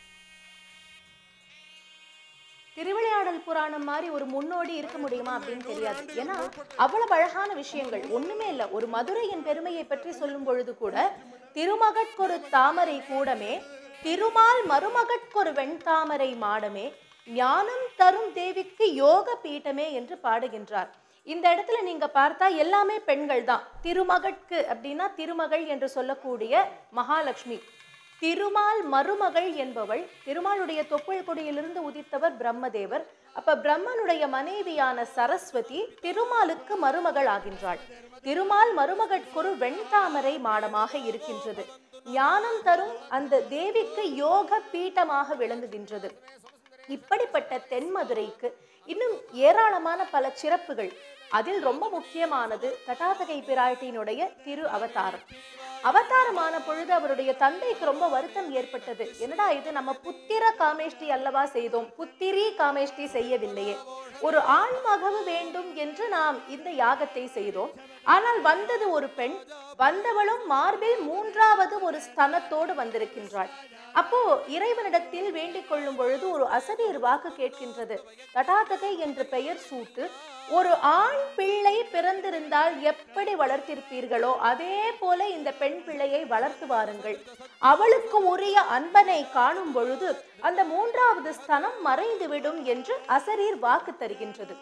திருவிளையாடல் புராணம் மாதிரி ஒரு முன்னோடி இருக்க முடியுமா அப்படின்னு தெரியாது ஏன்னா அவ்வளவு அழகான விஷயங்கள் ஒண்ணுமே இல்ல ஒரு மதுரையின் பெருமையை பற்றி சொல்லும் பொழுது கூட திருமகட்கொரு தாமரை கூடமே திருமால் மருமகட்கொரு வெண்தாமரை மாடமே ஞானம் தரும் தேவிக்கு யோக பீட்டமே என்று பாடுகின்றார் இந்த இடத்துல நீங்க பார்த்தா எல்லாமே பெண்கள் தான் திருமகட்கு அப்படின்னா திருமகள் என்று சொல்லக்கூடிய மகாலட்சுமி திருமால் மருமகள் என்பவள் திருமாலுடைய தொப்புள் கொடியிலிருந்து உதித்தவர் பிரம்மதேவர் அப்ப பிரம்மனுடைய மனைவியான சரஸ்வதி திருமாலுக்கு மருமகள் ஆகின்றாள் திருமால் மருமகட்கொரு வெண்தாமரை மாடமாக இருக்கின்றது ஞானம் தரும் அந்த தேவிக்கு யோக பீட்டமாக விளங்குகின்றது இப்படிப்பட்ட தென்மதுரைக்கு இன்னும் ஏராளமான பல சிறப்புகள் அதில் ரொம்ப முக்கியமானது தட்டாதகை பிராட்டியினுடைய திரு அவதாரம் அவதாரமான பொழுது அவருடைய தந்தைக்கு ரொம்ப வருத்தம் ஏற்பட்டது என்னடா இது நம்ம புத்திர காமேஷ்டி அல்லவா செய்தோம் புத்திரி காமேஷ்டி செய்யவில்லையே ஒரு ஆண் மகவு வேண்டும் என்று நாம் இந்த யாகத்தை செய்தோம் ஆனால் வந்தது ஒரு பெண் வந்தவளும் மார்பில் மூன்றாவது ஒரு ஸ்தனத்தோடு வந்திருக்கின்றாள் அப்போ இறைவனிடத்தில் வேண்டிக் கொள்ளும் பொழுது ஒரு அசரீர் வாக்கு கேட்கின்றது தடாதகை என்று பெயர் சூட்டு ஒரு ஆண் பிள்ளை பிறந்திருந்தால் எப்படி வளர்த்திருப்பீர்களோ அதே போல இந்த பெண் பிள்ளையை வளர்த்து வாருங்கள் அவளுக்கு உரிய அன்பனை காணும் பொழுது அந்த மூன்றாவது ஸ்தனம் மறைந்துவிடும் என்று அசரீர் வாக்கு தருகின்றது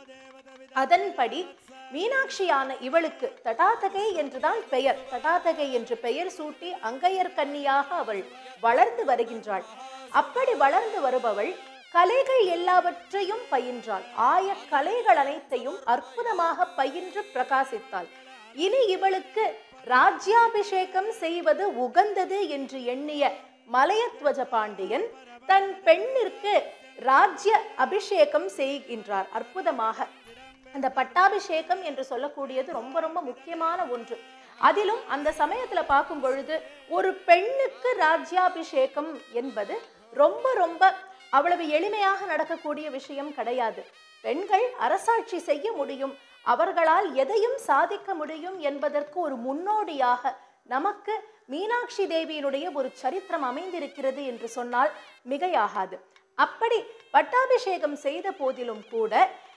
அதன்படி மீனாட்சியான இவளுக்கு தடாதகை என்றுதான் பெயர் தடாதகை என்று பெயர் சூட்டி அங்கையர் கன்னியாக அவள் வளர்ந்து வருகின்றாள் அப்படி வளர்ந்து வருபவள் கலைகள் எல்லாவற்றையும் பயின்றாள் ஆய கலைகள் அனைத்தையும் அற்புதமாக பயின்று பிரகாசித்தாள் இனி இவளுக்கு ராஜ்யாபிஷேகம் செய்வது உகந்தது என்று எண்ணிய மலையத்வஜ பாண்டியன் தன் பெண்ணிற்கு ராஜ்ய அபிஷேகம் செய்கின்றார் அற்புதமாக அந்த பட்டாபிஷேகம் என்று சொல்லக்கூடியது ரொம்ப ரொம்ப முக்கியமான ஒன்று அதிலும் அந்த சமயத்துல பார்க்கும் பொழுது ஒரு பெண்ணுக்கு ராஜ்யாபிஷேகம் என்பது ரொம்ப ரொம்ப அவ்வளவு எளிமையாக நடக்கக்கூடிய விஷயம் கிடையாது பெண்கள் அரசாட்சி செய்ய முடியும் அவர்களால் எதையும் சாதிக்க முடியும் என்பதற்கு ஒரு முன்னோடியாக நமக்கு மீனாட்சி தேவியினுடைய ஒரு சரித்திரம் அமைந்திருக்கிறது என்று சொன்னால் மிகையாகாது அப்படி பட்டாபிஷேகம் செய்த போதிலும் கூட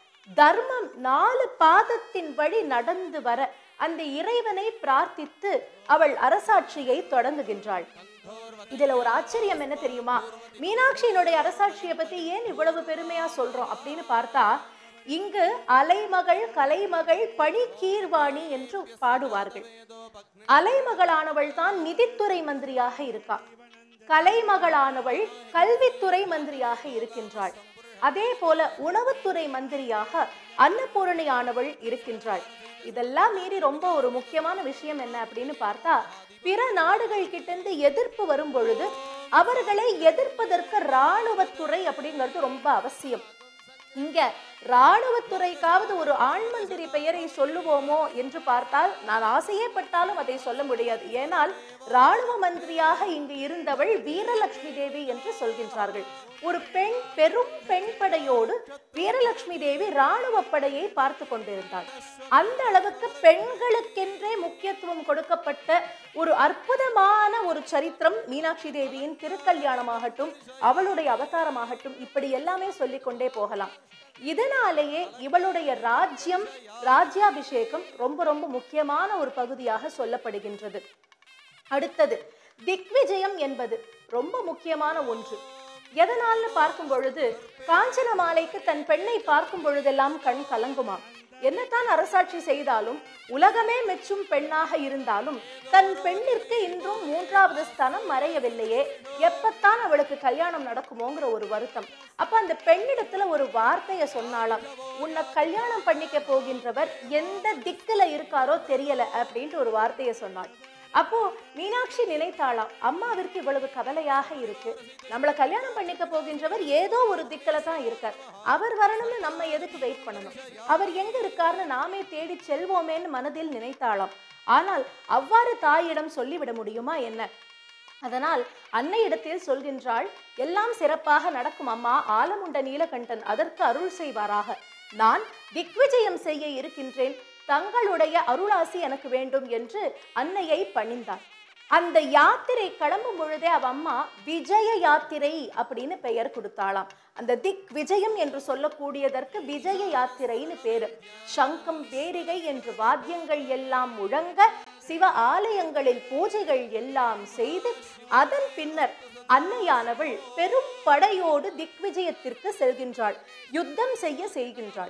தர்மம் நாலு பாதத்தின் வழி நடந்து வர அந்த இறைவனை பிரார்த்தித்து அவள் அரசாட்சியை தொடங்குகின்றாள் இதுல ஒரு ஆச்சரியம் என்ன தெரியுமா மீனாட்சியினுடைய அரசாட்சியை பத்தி ஏன் இவ்வளவு பெருமையா சொல்றோம் அப்படின்னு பார்த்தா இங்கு அலைமகள் கலைமகள் பணிக்கீர்வாணி என்று பாடுவார்கள் அலைமகளானவள் தான் நிதித்துறை மந்திரியாக இருக்கா கலைமகளானவள் கல்வித்துறை மந்திரியாக இருக்கின்றாள் அதே போல உணவுத்துறை மந்திரியாக அன்னபூரணியானவள் இருக்கின்றாள் இதெல்லாம் மீறி ரொம்ப ஒரு முக்கியமான விஷயம் என்ன அப்படின்னு பார்த்தா பிற நாடுகள் கிட்டேருந்து எதிர்ப்பு வரும் பொழுது அவர்களை எதிர்ப்பதற்கு இராணுவத்துறை அப்படிங்கிறது ரொம்ப அவசியம் இங்க இராணுவத்துறைக்காவது ஒரு ஆண் மந்திரி பெயரை சொல்லுவோமோ என்று பார்த்தால் நான் ஆசையே பட்டாலும் அதை சொல்ல முடியாது ஏனால் இராணுவ மந்திரியாக இங்கு இருந்தவள் வீரலட்சுமி தேவி என்று சொல்கின்றார்கள் ஒரு பெண் பெரும் பெண் படையோடு வீரலட்சுமி தேவி இராணுவ படையை பார்த்து கொண்டிருந்தாள் அந்த அளவுக்கு பெண்களுக்கென்றே முக்கியத்துவம் கொடுக்கப்பட்ட ஒரு அற்புதமான ஒரு சரித்திரம் மீனாட்சி தேவியின் திருக்கல்யாணமாகட்டும் அவளுடைய அவதாரமாகட்டும் இப்படி எல்லாமே சொல்லிக்கொண்டே போகலாம் இதனாலேயே இவளுடைய ராஜ்யம் ராஜ்யாபிஷேகம் ரொம்ப ரொம்ப முக்கியமான ஒரு பகுதியாக சொல்லப்படுகின்றது அடுத்தது திக்விஜயம் என்பது ரொம்ப முக்கியமான ஒன்று எதனால்னு பார்க்கும் பொழுது காஞ்சன மாலைக்கு தன் பெண்ணை பார்க்கும் பொழுதெல்லாம் கண் கலங்குமாம் என்னத்தான் அரசாட்சி செய்தாலும் உலகமே மெச்சும் பெண்ணாக இருந்தாலும் தன் பெண்ணிற்கு இன்றும் மூன்றாவது ஸ்தானம் மறையவில்லையே எப்பத்தான் அவளுக்கு கல்யாணம் நடக்குமோங்கிற ஒரு வருத்தம் அப்ப அந்த பெண்ணிடத்துல ஒரு வார்த்தைய சொன்னாலாம் உன்னை கல்யாணம் பண்ணிக்க போகின்றவர் எந்த திக்குல இருக்காரோ தெரியல அப்படின்ட்டு ஒரு வார்த்தைய சொன்னாள் அப்போ மீனாட்சி நினைத்தாளாம் அம்மாவிற்கு இவ்வளவு கவலையாக இருக்கு நம்மள கல்யாணம் பண்ணிக்க போகின்றவர் ஏதோ ஒரு திக்கில தான் இருக்கார் அவர் வரணும்னு நம்ம எதுக்கு வெயிட் பண்ணணும் அவர் எங்க இருக்காருன்னு நாமே தேடி செல்வோமேன்னு மனதில் நினைத்தாளாம் ஆனால் அவ்வாறு தாயிடம் சொல்லிவிட முடியுமா என்ன அதனால் அன்னையிடத்தில் சொல்கின்றாள் எல்லாம் சிறப்பாக நடக்கும் அம்மா ஆலமுண்ட நீலகண்டன் அதற்கு அருள் செய்வாராக நான் திக்விஜயம் செய்ய இருக்கின்றேன் தங்களுடைய அருளாசி எனக்கு வேண்டும் என்று அன்னையை பணிந்தார் அந்த யாத்திரை கிளம்பும் பொழுதே அவ அம்மா விஜய யாத்திரை அப்படின்னு பெயர் கொடுத்தாளாம் அந்த திக் விஜயம் என்று சொல்லக்கூடியதற்கு விஜய யாத்திரைன்னு பேரு சங்கம் பேரிகை என்று வாத்தியங்கள் எல்லாம் முழங்க சிவ ஆலயங்களில் பூஜைகள் எல்லாம் செய்து அதன் பின்னர் அன்னையானவள் பெரும் படையோடு திக்விஜயத்திற்கு செல்கின்றாள் யுத்தம் செய்ய செய்கின்றாள்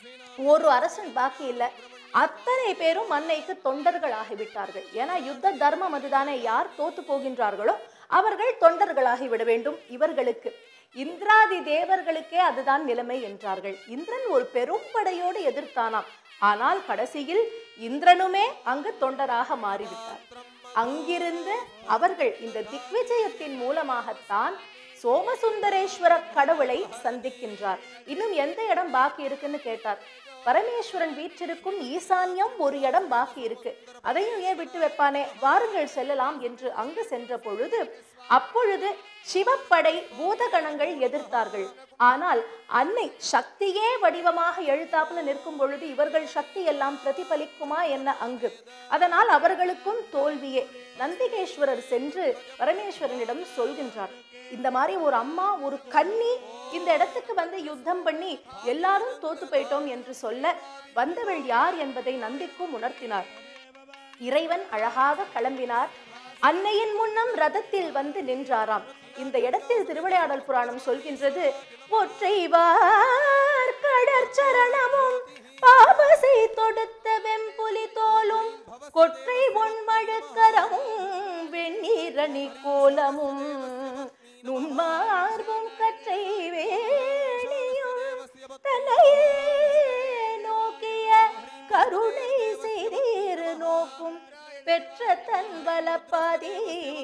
ஒரு அரசன் பாக்கி இல்ல அத்தனை பேரும் அன்னைக்கு தொண்டர்கள் ஆகிவிட்டார்கள் ஏன்னா யுத்த தர்மம் அதுதானே யார் தோத்து போகின்றார்களோ அவர்கள் தொண்டர்களாகி விட வேண்டும் இவர்களுக்கு இந்திராதி தேவர்களுக்கே அதுதான் நிலைமை என்றார்கள் இந்திரன் ஒரு பெரும் படையோடு எதிர்த்தானாம் ஆனால் கடைசியில் இந்திரனுமே அங்கு தொண்டராக மாறிவிட்டார் அங்கிருந்து அவர்கள் இந்த திக்விஜயத்தின் மூலமாகத்தான் சோமசுந்தரேஸ்வர கடவுளை சந்திக்கின்றார் இன்னும் எந்த இடம் பாக்கி இருக்குன்னு கேட்டார் பரமேஸ்வரன் வீற்றிருக்கும் ஈசான்யம் ஒரு இடம் பாக்கி இருக்கு அதையும் ஏன் விட்டு வைப்பானே வாருங்கள் செல்லலாம் என்று அங்கு சென்ற பொழுது அப்பொழுது சிவப்படை பூதகணங்கள் எதிர்த்தார்கள் ஆனால் அன்னை சக்தியே வடிவமாக எழுத்தாப்புல நிற்கும் பொழுது இவர்கள் சக்தி எல்லாம் பிரதிபலிக்குமா என்ன அங்கு அதனால் அவர்களுக்கும் தோல்வியே நந்திகேஸ்வரர் சென்று பரமேஸ்வரனிடம் சொல்கின்றார் இந்த மாதிரி ஒரு அம்மா ஒரு கன்னி இந்த இடத்துக்கு வந்து யுத்தம் பண்ணி எல்லாரும் தோத்து போயிட்டோம் என்று சொல்ல வந்தவள் யார் என்பதை நந்திக்கும் உணர்த்தினார் இறைவன் அழகாக கிளம்பினார் அன்னையின் முன்னம் ரதத்தில் வந்து நின்றாராம் இந்த இடத்தில் திருவிளையாடல் புராணம் சொல்கின்றது ஒற்றைவார் கடற்சரணமும் பாபசை தொடுத்த வெம்புலி தோலும் கொற்றை ஒன்மழுக்கரமும் வெண்ணீரணி கோலமும் நுண்மார்பும் கற்றை வேணியும் தன்னையே நோக்கிய கருணை செய்தீர் நோக்கும் பெற்ற தன் வலப்பாதி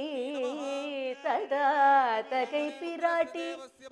தடா தகை பிராட்டி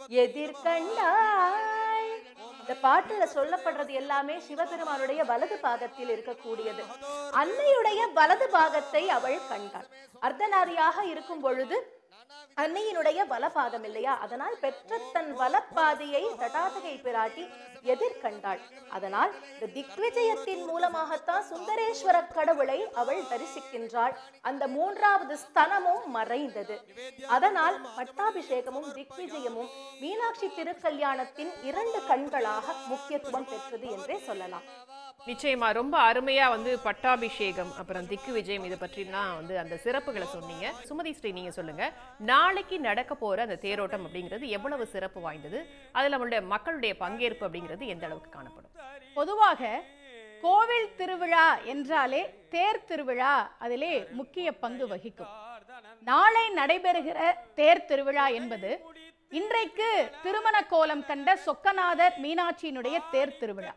எதிர்கண்டாய் இந்த பாட்டுல சொல்லப்படுறது எல்லாமே சிவபெருமானுடைய வலது பாகத்தில் இருக்கக்கூடியது அன்னையுடைய வலது பாகத்தை அவள் கண்டாள் அர்த்தநாரியாக இருக்கும் பொழுது அன்னையினுடைய வலபாதம் இல்லையா அதனால் பெற்ற தன் வலப்பாதையை தடாதகை பிராட்டி எதிர்கண்டாள் அதனால் இந்த திக்விஜயத்தின் மூலமாகத்தான் சுந்தரேஸ்வர கடவுளை அவள் தரிசிக்கின்றாள் அந்த மூன்றாவது ஸ்தனமும் மறைந்தது அதனால் பட்டாபிஷேகமும் திக்விஜயமும் மீனாட்சி திருக்கல்யாணத்தின் இரண்டு கண்களாக முக்கியத்துவம் பெற்றது என்றே சொல்லலாம் நிச்சயமா ரொம்ப அருமையா வந்து பட்டாபிஷேகம் அப்புறம் திக்கு விஜயம் இதை பற்றிலாம் வந்து அந்த சிறப்புகளை சொன்னீங்க சுமதி ஸ்ரீ நீங்க சொல்லுங்க நாளைக்கு நடக்க போற அந்த தேரோட்டம் அப்படிங்கிறது எவ்வளவு சிறப்பு வாய்ந்தது அதுல நம்மளுடைய மக்களுடைய பங்கேற்பு அப்படிங்கிறது எந்த அளவுக்கு காணப்படும் பொதுவாக கோவில் திருவிழா என்றாலே தேர் திருவிழா அதிலே முக்கிய பங்கு வகிக்கும் நாளை நடைபெறுகிற தேர் திருவிழா என்பது இன்றைக்கு திருமண கோலம் கண்ட சொக்கநாதர் மீனாட்சியினுடைய தேர் திருவிழா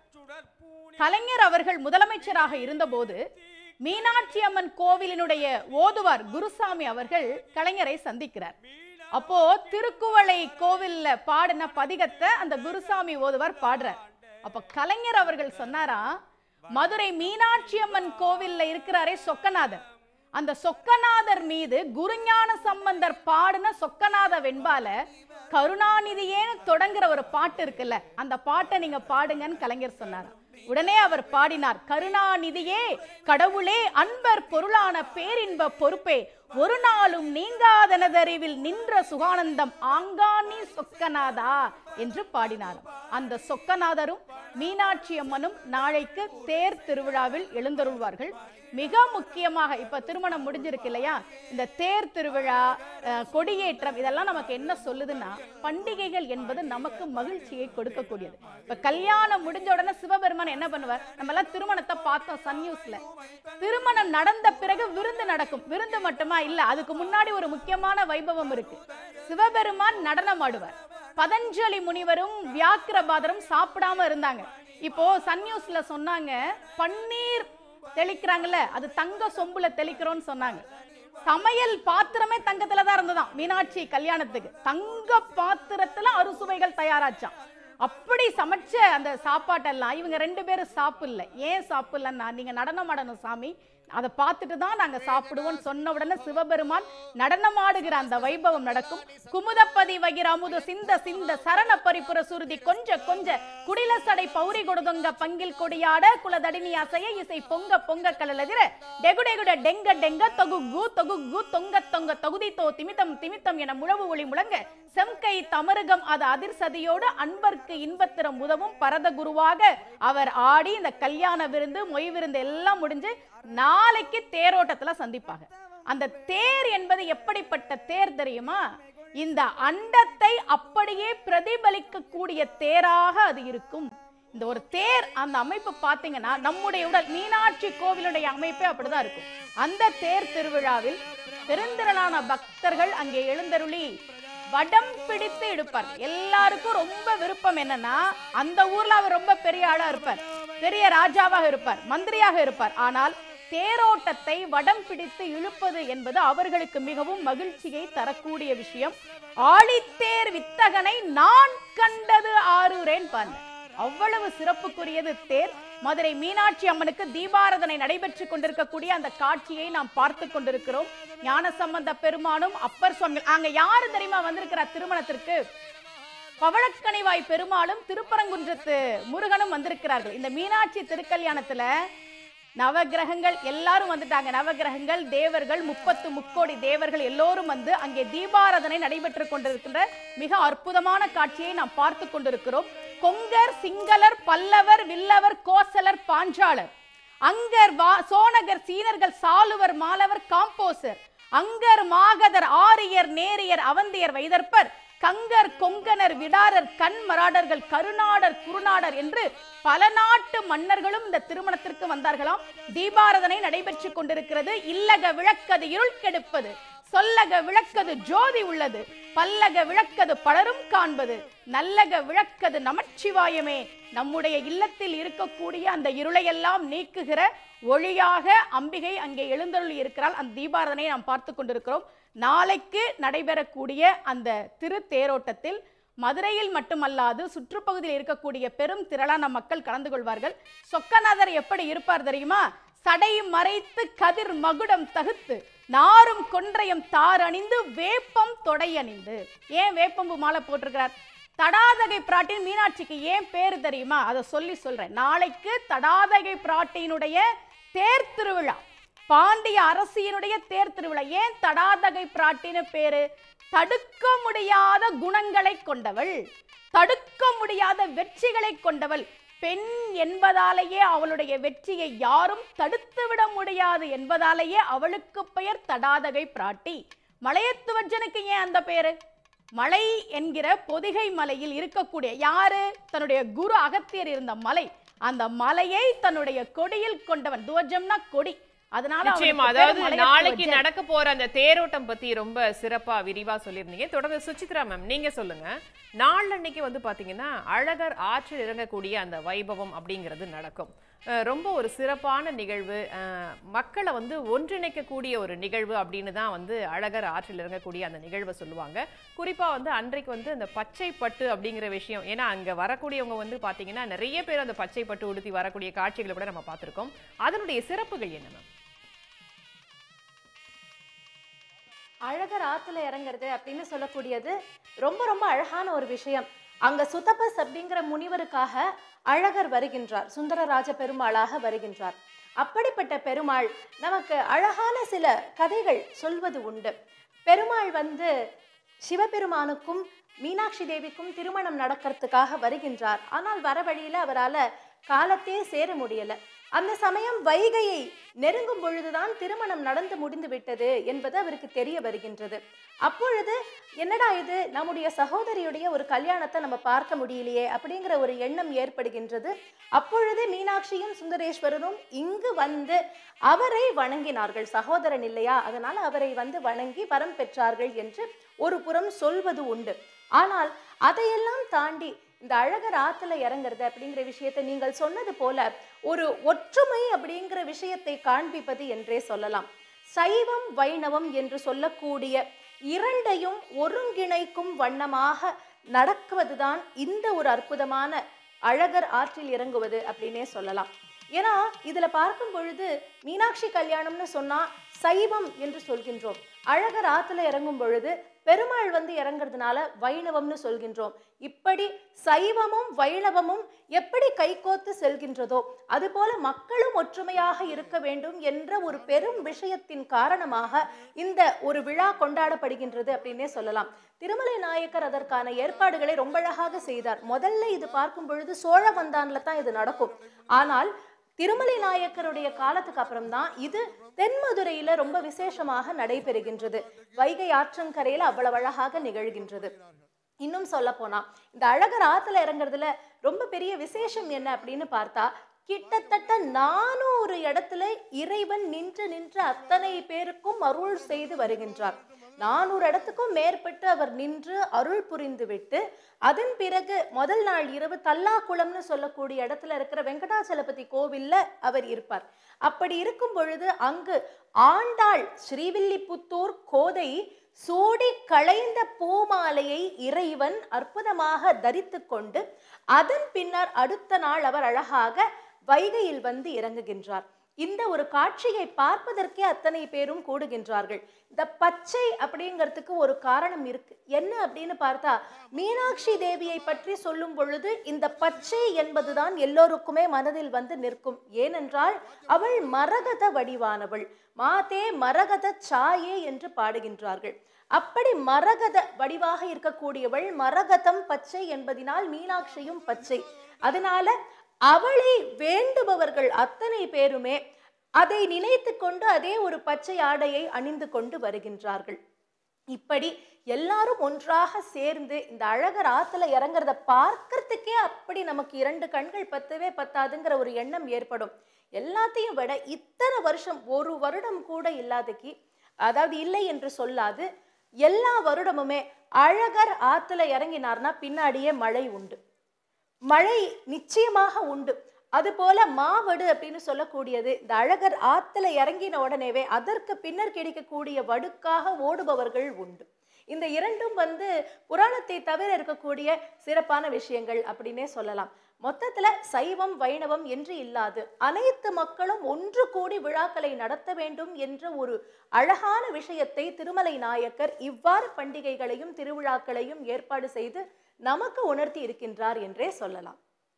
கலைஞர் அவர்கள் முதலமைச்சராக இருந்தபோது மீனாட்சி அம்மன் கோவிலினுடைய ஓதுவார் குருசாமி அவர்கள் கலைஞரை சந்திக்கிறார் அப்போ திருக்குவளை கோவில்ல பாடின பதிகத்தை அந்த குருசாமி ஓதுவார் பாடுறார் அப்ப கலைஞர் அவர்கள் சொன்னாரா மதுரை மீனாட்சி அம்மன் கோவில்ல இருக்கிறாரே சொக்கநாதர் அந்த சொக்கநாதர் மீது குருஞான சம்பந்தர் பாடின சொக்கநாத வெண்பால கருணாநிதியேன்னு தொடங்குற ஒரு பாட்டு இருக்குல்ல அந்த பாட்டை நீங்க பாடுங்கன்னு கலைஞர் சொன்னாராம் உடனே அவர் பாடினார் கருணாநிதியே கடவுளே அன்பர் பொருளான பேரின்ப பொறுப்பே ஒரு நாளும் நீங்காதனதறிவில் நின்ற சுகானந்தம் ஆங்காணி சொக்கநாதா என்று பாடினாராம் அந்த சொக்கநாதரும் மீனாட்சி அம்மனும் நாளைக்கு தேர் திருவிழாவில் எழுந்தருள்வார்கள் மிக முக்கியமாக இப்ப திருமணம் முடிஞ்சிருக்கு இல்லையா இந்த தேர் திருவிழா அஹ், கொடியேற்றம் இதெல்லாம் நமக்கு என்ன சொல்லுதுன்னா பண்டிகைகள் என்பது நமக்கு மகிழ்ச்சியை கொடுக்கக்கூடியது இப்ப கல்யாணம் முடிஞ்ச உடனே சிவபெருமான் என்ன பண்ணுவார் நம்ம எல்லாம் திருமணத்தை பார்த்தோம் சன் நியூஸ்ல திருமணம் நடந்த பிறகு விருந்து நடக்கும் விருந்து மட்டுமா இல்ல அதுக்கு முன்னாடி ஒரு முக்கியமான வைபவம் இருக்கு சிவபெருமான் நடனம் ஆடுவார் பதஞ்சலி முனிவரும் வியாக்கிரபாதரும் சாப்பிடாம இருந்தாங்க இப்போ சன் நியூஸ்ல சொன்னாங்க பன்னீர் தெளிக்கிறாங்கல்ல அது தங்க சொம்புல தெளிக்கிறோம்னு சொன்னாங்க சமையல் பாத்திரமே தங்கத்துல தான் இருந்ததாம் மீனாட்சி கல்யாணத்துக்கு தங்க பாத்திரத்துல அறுசுவைகள் தயாராச்சாம் அப்படி சமைச்ச அந்த சாப்பாட்டெல்லாம் இவங்க ரெண்டு பேரும் சாப்பிடல ஏன் சாப்பிடலன்னா நீங்க நடனம் ஆடணும் சாமி அதை பார்த்துட்டு தான் நாங்க சாப்பிடுவோம் சொன்ன உடனே சிவபெருமான் நடனமாடுகிற அந்த வைபவம் நடக்கும் குமுதப்பதி வகிர அமுது சிந்த சிந்த சரண பரிபுர சுருதி கொஞ்ச கொஞ்ச குடில சடை பௌரி கொடுதொங்க பங்கில் கொடியாட குலதடினி அசைய இசை பொங்க பொங்க கலலதிர டெகுடெகுட டெங்க டெங்க தொகுகு தொகுகு தொங்க தொங்க தொகுதி தோ திமிதம் திமித்தம் என முழவு ஒளி முழங்க செம்கை தமருகம் அது அதிர்சதியோடு அன்பர்க்கு இன்பத்திரம் உதவும் பரத குருவாக அவர் ஆடி இந்த கல்யாண விருந்து மொய் விருந்து எல்லாம் முடிஞ்சு நாளைக்கு தேரோட்டத்துல சந்திப்பாங்க அந்த தேர் என்பது எப்படிப்பட்ட தேர் தெரியுமா இந்த அண்டத்தை அப்படியே பிரதிபலிக்கக்கூடிய தேராக அது இருக்கும் இந்த ஒரு தேர் அந்த அமைப்பு பார்த்தீங்கன்னா நம்முடைய உடல் மீனாட்சி கோவிலுடைய அமைப்பே அப்படிதான் இருக்கும் அந்த தேர் திருவிழாவில் பெருந்திரளான பக்தர்கள் அங்கே எழுந்தருளி வடம் பிடித்து எடுப்பார் எல்லாருக்கும் ரொம்ப விருப்பம் என்னன்னா அந்த ஊர்ல அவர் ரொம்ப பெரிய ஆளா இருப்பார் பெரிய ராஜாவாக இருப்பார் மந்திரியாக இருப்பார் ஆனால் தேரோட்டத்தை வடம் பிடித்து இழுப்பது என்பது அவர்களுக்கு மிகவும் மகிழ்ச்சியை தரக்கூடிய விஷயம் ஆழித்தேர் வித்தகனை நான் கண்டது ஆறுரேன் பாருங்க அவ்வளவு சிறப்புக்குரியது தேர் மதுரை மீனாட்சி அம்மனுக்கு தீபாரதனை நடைபெற்றுக் கொண்டிருக்கக்கூடிய அந்த காட்சியை நாம் பார்த்து கொண்டிருக்கிறோம் ஞானசம்பந்த பெருமானும் அப்பர் சுவாமி அங்க யாரு தெரியுமா வந்திருக்கிறார் திருமணத்திற்கு பவழக்கணிவாய் பெருமாளும் திருப்பரங்குன்றத்து முருகனும் வந்திருக்கிறார்கள் இந்த மீனாட்சி திருக்கல்யாணத்துல நவகிரகங்கள் எல்லாரும் வந்துட்டாங்க நவகிரகங்கள் தேவர்கள் முப்பத்து முக்கோடி தேவர்கள் எல்லோரும் வந்து அங்கே தீபாராதனை நடைபெற்றுக் கொண்டிருக்கின்ற மிக அற்புதமான காட்சியை நாம் பார்த்து கொண்டிருக்கிறோம் கொங்கர் சிங்களர் பல்லவர் வில்லவர் கோசலர் பாஞ்சாலர் அங்கர் வா சோனகர் சீனர்கள் சாலுவர் மாலவர் காம்போசர் அங்கர் மாகதர் ஆரியர் நேரியர் அவந்தியர் வைதற்பர் கங்கர் கொங்கனர் விடாரர் கண்மராடர்கள் கருநாடர் குருநாடர் என்று பல நாட்டு மன்னர்களும் இந்த திருமணத்திற்கு வந்தார்களாம் தீபாரதனை நடைபெற்றுக் கொண்டிருக்கிறது இல்லக விளக்கது இருள் கெடுப்பது சொல்லக விளக்கது ஜோதி உள்ளது பல்லக விளக்கது பலரும் காண்பது நல்லக விளக்கது நமச்சிவாயமே நம்முடைய இல்லத்தில் இருக்கக்கூடிய அந்த இருளையெல்லாம் நீக்குகிற ஒளியாக அம்பிகை அங்கே எழுந்தருளி இருக்கிறாள் அந்த தீபாரதனை நாம் பார்த்து கொண்டிருக்கிறோம் நாளைக்கு நடைபெறக்கூடிய அந்த திரு தேரோட்டத்தில் மதுரையில் மட்டுமல்லாது சுற்றுப்பகுதியில் இருக்கக்கூடிய பெரும் திரளான மக்கள் கலந்து கொள்வார்கள் சொக்கநாதர் எப்படி இருப்பார் தெரியுமா சடை மறைத்து கதிர் மகுடம் தகுத்து நாரும் கொன்றையம் தார் அணிந்து வேப்பம் தொடை அணிந்து ஏன் வேப்பம்பு மாலை போட்டிருக்கிறார் தடாதகை பிராட்டின் மீனாட்சிக்கு ஏன் பேரு தெரியுமா அதை சொல்லி சொல்றேன் நாளைக்கு தடாதகை பிராட்டியினுடைய தேர் திருவிழா பாண்டிய அரசியனுடைய தேர் திருவிழா ஏன் தடாதகை பிராட்டின்னு பேரு தடுக்க முடியாத குணங்களை கொண்டவள் தடுக்க முடியாத வெற்றிகளை கொண்டவள் பெண் என்பதாலேயே அவளுடைய வெற்றியை யாரும் தடுத்து விட முடியாது என்பதாலேயே அவளுக்கு பெயர் தடாதகை பிராட்டி மலையத்துவஜனுக்கு ஏன் அந்த பேரு மலை என்கிற பொதிகை மலையில் இருக்கக்கூடிய யாரு தன்னுடைய குரு அகத்தியர் இருந்த மலை அந்த மலையை தன்னுடைய கொடியில் கொண்டவன் துவஜம்னா கொடி அதனால அவனுக்கு நிச்சயமா பேரு அதாவது மலையத்துவஜன். நாளைக்கு நடக்க போற அந்த தேரோட்டம் பத்தி ரொம்ப சிறப்பா விரிவா சொல்லியிருந்தீங்க தொடர்ந்து சுசித்ரா மேம் நீங்க சொல்லுங்க நாள் அன்னைக்கு வந்து பாத்தீங்கன்னா அழகர் ஆற்றில் இறங்கக்கூடிய அந்த வைபவம் அப்படிங்கிறது நடக்கும் அஹ் ரொம்ப ஒரு சிறப்பான நிகழ்வு அஹ் மக்களை வந்து ஒன்றிணைக்கக்கூடிய ஒரு நிகழ்வு அப்படின்னு தான் வந்து அழகர் ஆற்றில் இறங்கக்கூடிய அந்த நிகழ்வை சொல்லுவாங்க குறிப்பா வந்து அன்றைக்கு வந்து அந்த பச்சை பட்டு அப்படிங்கிற விஷயம் ஏன்னா அங்க வரக்கூடியவங்க வந்து பாத்தீங்கன்னா நிறைய பேர் அந்த பச்சை பட்டு உடுத்தி வரக்கூடிய காட்சிகளை கூட நம்ம பார்த்திருக்கோம் அதனுடைய சிறப்புகள் என்ன மேம் அழகர் ஆத்துல இறங்குறது அப்படின்னு சொல்லக்கூடியது ரொம்ப ரொம்ப அழகான ஒரு விஷயம் அங்க சுதபஸ் அப்படிங்கிற முனிவருக்காக அழகர் வருகின்றார் சுந்தரராஜ பெருமாளாக வருகின்றார் அப்படிப்பட்ட பெருமாள் நமக்கு அழகான சில கதைகள் சொல்வது உண்டு பெருமாள் வந்து சிவபெருமானுக்கும் மீனாட்சி தேவிக்கும் திருமணம் நடக்கிறதுக்காக வருகின்றார் ஆனால் வர வழியில அவரால காலத்தே சேர முடியல அந்த சமயம் வைகையை நெருங்கும் பொழுதுதான் திருமணம் நடந்து முடிந்து விட்டது என்பது அவருக்கு தெரிய வருகின்றது அப்பொழுது என்னடா இது நம்முடைய சகோதரியுடைய ஒரு கல்யாணத்தை நம்ம பார்க்க முடியலையே அப்படிங்கிற ஒரு எண்ணம் ஏற்படுகின்றது அப்பொழுது மீனாட்சியும் சுந்தரேஸ்வரரும் இங்கு வந்து அவரை வணங்கினார்கள் சகோதரன் இல்லையா அதனால அவரை வந்து வணங்கி வரம் பெற்றார்கள் என்று ஒரு புறம் சொல்வது உண்டு ஆனால் அதையெல்லாம் தாண்டி இந்த அழகர் ஆத்துல இறங்குறது அப்படிங்கிற விஷயத்தை நீங்கள் சொன்னது போல ஒரு ஒற்றுமை அப்படிங்கிற விஷயத்தை காண்பிப்பது என்றே சொல்லலாம் சைவம் வைணவம் என்று சொல்லக்கூடிய இரண்டையும் ஒருங்கிணைக்கும் வண்ணமாக நடக்குவதுதான் இந்த ஒரு அற்புதமான அழகர் ஆற்றில் இறங்குவது அப்படின்னே சொல்லலாம் ஏன்னா இதுல பார்க்கும் பொழுது மீனாட்சி கல்யாணம்னு சொன்னா சைவம் என்று சொல்கின்றோம் அழகர் ஆத்துல இறங்கும் பொழுது பெருமாள் வந்து இறங்குறதுனால வைணவம்னு சொல்கின்றோம் இப்படி சைவமும் வைணவமும் எப்படி கைகோத்து செல்கின்றதோ அதுபோல மக்களும் ஒற்றுமையாக இருக்க வேண்டும் என்ற ஒரு பெரும் விஷயத்தின் காரணமாக இந்த ஒரு விழா கொண்டாடப்படுகின்றது அப்படின்னே சொல்லலாம் திருமலை நாயக்கர் அதற்கான ஏற்பாடுகளை ரொம்ப அழகாக செய்தார் முதல்ல இது பார்க்கும் பொழுது சோழவந்தான்ல தான் இது நடக்கும் ஆனால் திருமலை நாயக்கருடைய காலத்துக்கு அப்புறம் தான் இது தென்மதுரையில ரொம்ப விசேஷமாக நடைபெறுகின்றது வைகை ஆற்றங்கரையில அவ்வளவு அழகாக நிகழ்கின்றது இன்னும் சொல்ல போனா இந்த அழகர் ஆத்துல இறங்குறதுல ரொம்ப பெரிய விசேஷம் என்ன அப்படின்னு பார்த்தா கிட்டத்தட்ட நானூறு இடத்துல இறைவன் நின்று நின்று அத்தனை பேருக்கும் அருள் செய்து வருகின்றார் நானூறு இடத்துக்கும் மேற்பட்டு அவர் நின்று அருள் புரிந்து விட்டு அதன் பிறகு முதல் நாள் இரவு தல்லாக்குளம்னு சொல்லக்கூடிய இடத்துல இருக்கிற வெங்கடாச்சலபதி கோவில்ல அவர் இருப்பார் அப்படி இருக்கும் பொழுது அங்கு ஆண்டாள் ஸ்ரீவில்லிபுத்தூர் கோதை சூடி களைந்த பூமாலையை இறைவன் அற்புதமாக தரித்து கொண்டு அதன் பின்னர் அடுத்த நாள் அவர் அழகாக வைகையில் வந்து இறங்குகின்றார் இந்த ஒரு காட்சியை பார்ப்பதற்கே அத்தனை பேரும் கூடுகின்றார்கள் இந்த பச்சை அப்படிங்கிறதுக்கு ஒரு காரணம் இருக்கு என்ன அப்படின்னு பார்த்தா மீனாட்சி தேவியை பற்றி சொல்லும் பொழுது இந்த பச்சை என்பதுதான் எல்லோருக்குமே மனதில் வந்து நிற்கும் ஏனென்றால் அவள் மரகத வடிவானவள் மாதே மரகத சாயே என்று பாடுகின்றார்கள் அப்படி மரகத வடிவாக இருக்கக்கூடியவள் மரகதம் பச்சை என்பதினால் மீனாட்சியும் பச்சை அதனால அவளை வேண்டுபவர்கள் அத்தனை பேருமே அதை நினைத்து கொண்டு அதே ஒரு பச்சை ஆடையை அணிந்து கொண்டு வருகின்றார்கள் இப்படி எல்லாரும் ஒன்றாக சேர்ந்து இந்த அழகர் ஆத்துல இறங்குறத பார்க்கறதுக்கே அப்படி நமக்கு இரண்டு கண்கள் பத்தவே பத்தாதுங்கிற ஒரு எண்ணம் ஏற்படும் எல்லாத்தையும் விட இத்தனை வருஷம் ஒரு வருடம் கூட இல்லாதக்கு அதாவது இல்லை என்று சொல்லாது எல்லா வருடமுமே அழகர் ஆத்துல இறங்கினார்னா பின்னாடியே மழை உண்டு மழை நிச்சயமாக உண்டு அதுபோல மாவடு அப்படின்னு சொல்லக்கூடியது இந்த அழகர் ஆத்துல இறங்கின உடனேவே அதற்கு பின்னர் கிடைக்கக்கூடிய வடுக்காக ஓடுபவர்கள் உண்டு இந்த இரண்டும் வந்து புராணத்தை தவிர இருக்கக்கூடிய சிறப்பான விஷயங்கள் அப்படின்னே சொல்லலாம் மொத்தத்துல சைவம் வைணவம் என்று இல்லாது அனைத்து மக்களும் ஒன்று கூடி விழாக்களை நடத்த வேண்டும் என்ற ஒரு அழகான விஷயத்தை திருமலை நாயக்கர் இவ்வாறு பண்டிகைகளையும் திருவிழாக்களையும் ஏற்பாடு செய்து நமக்கு உணர்த்தி இருக்கின்றார் என்றே சொல்லலாம்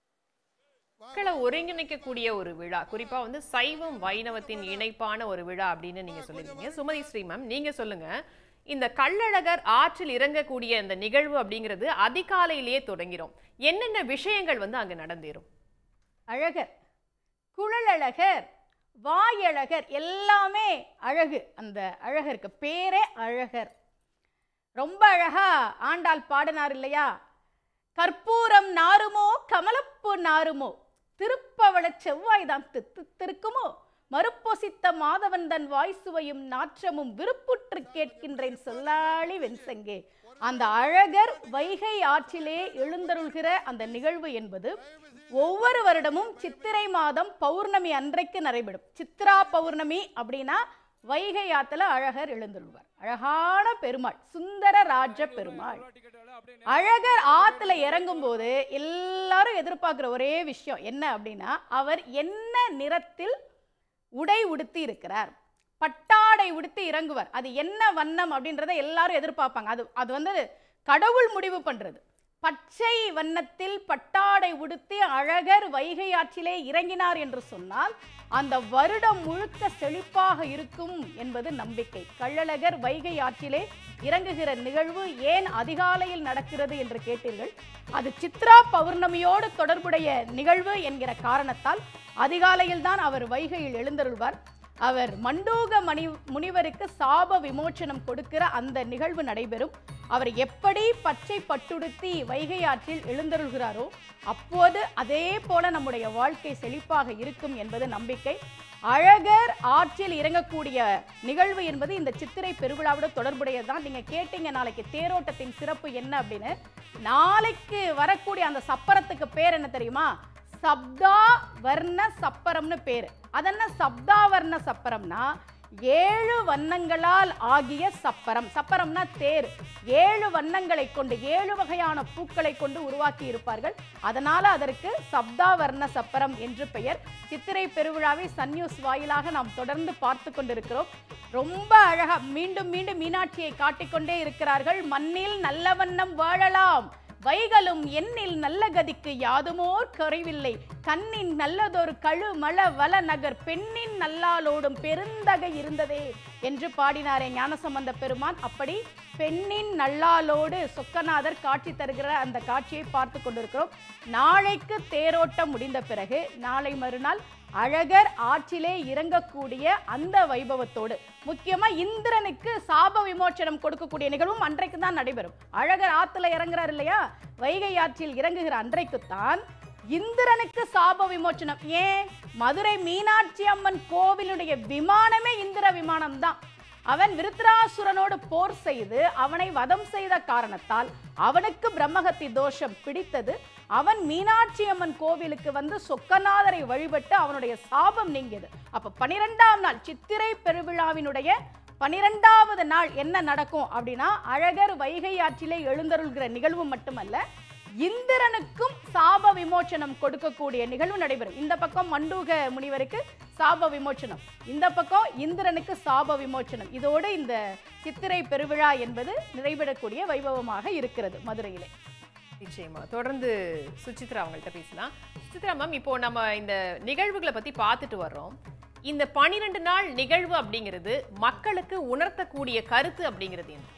மக்களை ஒருங்கிணைக்கக்கூடிய ஒரு விழா குறிப்பா வந்து சைவம் வைணவத்தின் இணைப்பான ஒரு விழா அப்படின்னு நீங்க சொல்லிருக்கீங்க சுமதி ஸ்ரீ மேம் நீங்க சொல்லுங்க இந்த கள்ளழகர் ஆற்றில் இறங்கக்கூடிய இந்த நிகழ்வு அப்படிங்கிறது அதிகாலையிலேயே தொடங்கிறோம் என்னென்ன விஷயங்கள் வந்து அங்க நடந்தேறும் அழகர் குழலழகர் வாயழகர் எல்லாமே அழகு அந்த அழகருக்கு பேரே அழகர் ரொம்ப அழகா ஆண்டாள் பாடினார் இல்லையா கற்பூரம் நாருமோ கமலப்பூ நாருமோ திருப்பவள செவ்வாய் தான் தித்திருக்குமோ மறுப்பொசித்த மாதவன் தன் வாய் சுவையும் நாற்றமும் விருப்புற்று கேட்கின்றேன் சொல்லாளி வெண்சங்கே அந்த அழகர் வைகை ஆற்றிலே எழுந்தருள்கிற அந்த நிகழ்வு என்பது ஒவ்வொரு வருடமும் சித்திரை மாதம் பௌர்ணமி அன்றைக்கு நடைபெறும் சித்ரா பௌர்ணமி அப்படின்னா வைகை ஆத்துல அழகர் எழுந்தருள்வார் அழகான பெருமாள் சுந்தர ராஜ பெருமாள் அழகர் ஆத்துல இறங்கும் போது எல்லாரும் எதிர்பார்க்கிற ஒரே விஷயம் என்ன அப்படின்னா அவர் என்ன நிறத்தில் உடை உடுத்தி இருக்கிறார் பட்டாடை உடுத்தி இறங்குவார் அது என்ன வண்ணம் அப்படின்றத எல்லாரும் எதிர்பார்ப்பாங்க அது அது வந்து கடவுள் முடிவு பண்றது பச்சை வண்ணத்தில் பட்டாடை உடுத்தி அழகர் வைகை ஆற்றிலே இறங்கினார் என்று சொன்னால் அந்த வருடம் முழுக்க செழிப்பாக இருக்கும் என்பது நம்பிக்கை கள்ளழகர் வைகை ஆற்றிலே இறங்குகிற நிகழ்வு ஏன் அதிகாலையில் நடக்கிறது என்று கேட்டீர்கள் அது சித்ரா பௌர்ணமியோடு தொடர்புடைய நிகழ்வு என்கிற காரணத்தால் அதிகாலையில் தான் அவர் வைகையில் எழுந்தருள்வார் அவர் மண்டூக மணி முனிவருக்கு சாப விமோச்சனம் கொடுக்கிற அந்த நிகழ்வு நடைபெறும் அவர் எப்படி பச்சை பட்டுடுத்தி வைகை ஆற்றில் எழுந்தருள்கிறாரோ அப்போது அதே போல நம்முடைய வாழ்க்கை செழிப்பாக இருக்கும் என்பது நம்பிக்கை அழகர் ஆற்றில் இறங்கக்கூடிய நிகழ்வு என்பது இந்த சித்திரை பெருவிழாவோட தொடர்புடையதுதான் நீங்க கேட்டீங்க நாளைக்கு தேரோட்டத்தின் சிறப்பு என்ன அப்படின்னு நாளைக்கு வரக்கூடிய அந்த சப்பரத்துக்கு பேர் என்ன தெரியுமா சப்தா வர்ண சப்பரம்னு பேரு அதென்ன சப்தா வர்ண சப்பரம்னா ஏழு வண்ணங்களால் ஆகிய சப்பரம் சப்பரம்னா தேர் ஏழு வண்ணங்களை கொண்டு ஏழு வகையான பூக்களை கொண்டு உருவாக்கி இருப்பார்கள் அதனால அதற்கு சப்தாவர்ண சப்பரம் என்று பெயர் சித்திரை பெருவிழாவை சன் நியூஸ் வாயிலாக நாம் தொடர்ந்து பார்த்து கொண்டிருக்கிறோம் ரொம்ப அழகா மீண்டும் மீண்டும் மீனாட்சியை காட்டிக்கொண்டே இருக்கிறார்கள் மண்ணில் நல்ல வண்ணம் வாழலாம் வைகளும் எண்ணில் நல்ல கதிக்கு யாதுமோர் குறைவில்லை கண்ணின் நல்லதொரு கழு மல வல நகர் பெண்ணின் நல்லாலோடும் பெருந்தகை இருந்ததே என்று பாடினாரே ஞானசம்பந்த பெருமான் அப்படி பெண்ணின் நல்லாலோடு சொக்கநாதர் காட்சி தருகிற அந்த காட்சியை பார்த்து கொண்டிருக்கிறோம் நாளைக்கு தேரோட்டம் முடிந்த பிறகு நாளை மறுநாள் அழகர் ஆற்றிலே இறங்கக்கூடிய அந்த வைபவத்தோடு முக்கியமா இந்திரனுக்கு சாப விமோச்சனம் கொடுக்கக்கூடிய நிகழ்வும் அன்றைக்கு தான் நடைபெறும் அழகர் ஆத்துல இறங்குறார் இல்லையா வைகை ஆற்றில் இறங்குகிற அன்றைக்குத்தான் இந்திரனுக்கு சாப விமோச்சனம் ஏன் மதுரை மீனாட்சி அம்மன் கோவிலுடைய விமானமே இந்திர விமானம் தான் அவன் விருத்ராசுரனோடு போர் செய்து அவனை வதம் செய்த காரணத்தால் அவனுக்கு பிரம்மகத்தி தோஷம் பிடித்தது அவன் மீனாட்சி அம்மன் கோவிலுக்கு வந்து சொக்கநாதரை வழிபட்டு அவனுடைய சாபம் நீங்கியது அப்ப பனிரெண்டாம் நாள் சித்திரை பெருவிழாவினுடைய பனிரெண்டாவது நாள் என்ன நடக்கும் அப்படின்னா அழகர் வைகை ஆற்றிலே எழுந்தருள்கிற நிகழ்வு மட்டுமல்ல இந்திரனுக்கும் சாப விமோச்சனம் கொடுக்கக்கூடிய நிகழ்வு நடைபெறும் இந்த பக்கம் மண்டூக முனிவருக்கு சாப விமோச்சனம் இந்த பக்கம் இந்திரனுக்கு சாப விமோச்சனம் இதோடு இந்த சித்திரை பெருவிழா என்பது நிறைவேறக்கூடிய வைபவமாக இருக்கிறது மதுரையிலே நிச்சயமா தொடர்ந்து சுசித்ரா அவங்கள்ட்ட பேசலாம் சுசித்ரா மேம் இப்போ நம்ம இந்த நிகழ்வுகளை பத்தி பார்த்துட்டு வர்றோம் இந்த பனிரெண்டு நாள் நிகழ்வு அப்படிங்கிறது மக்களுக்கு உணர்த்தக்கூடிய கருத்து அப்படிங்கிறது என்ன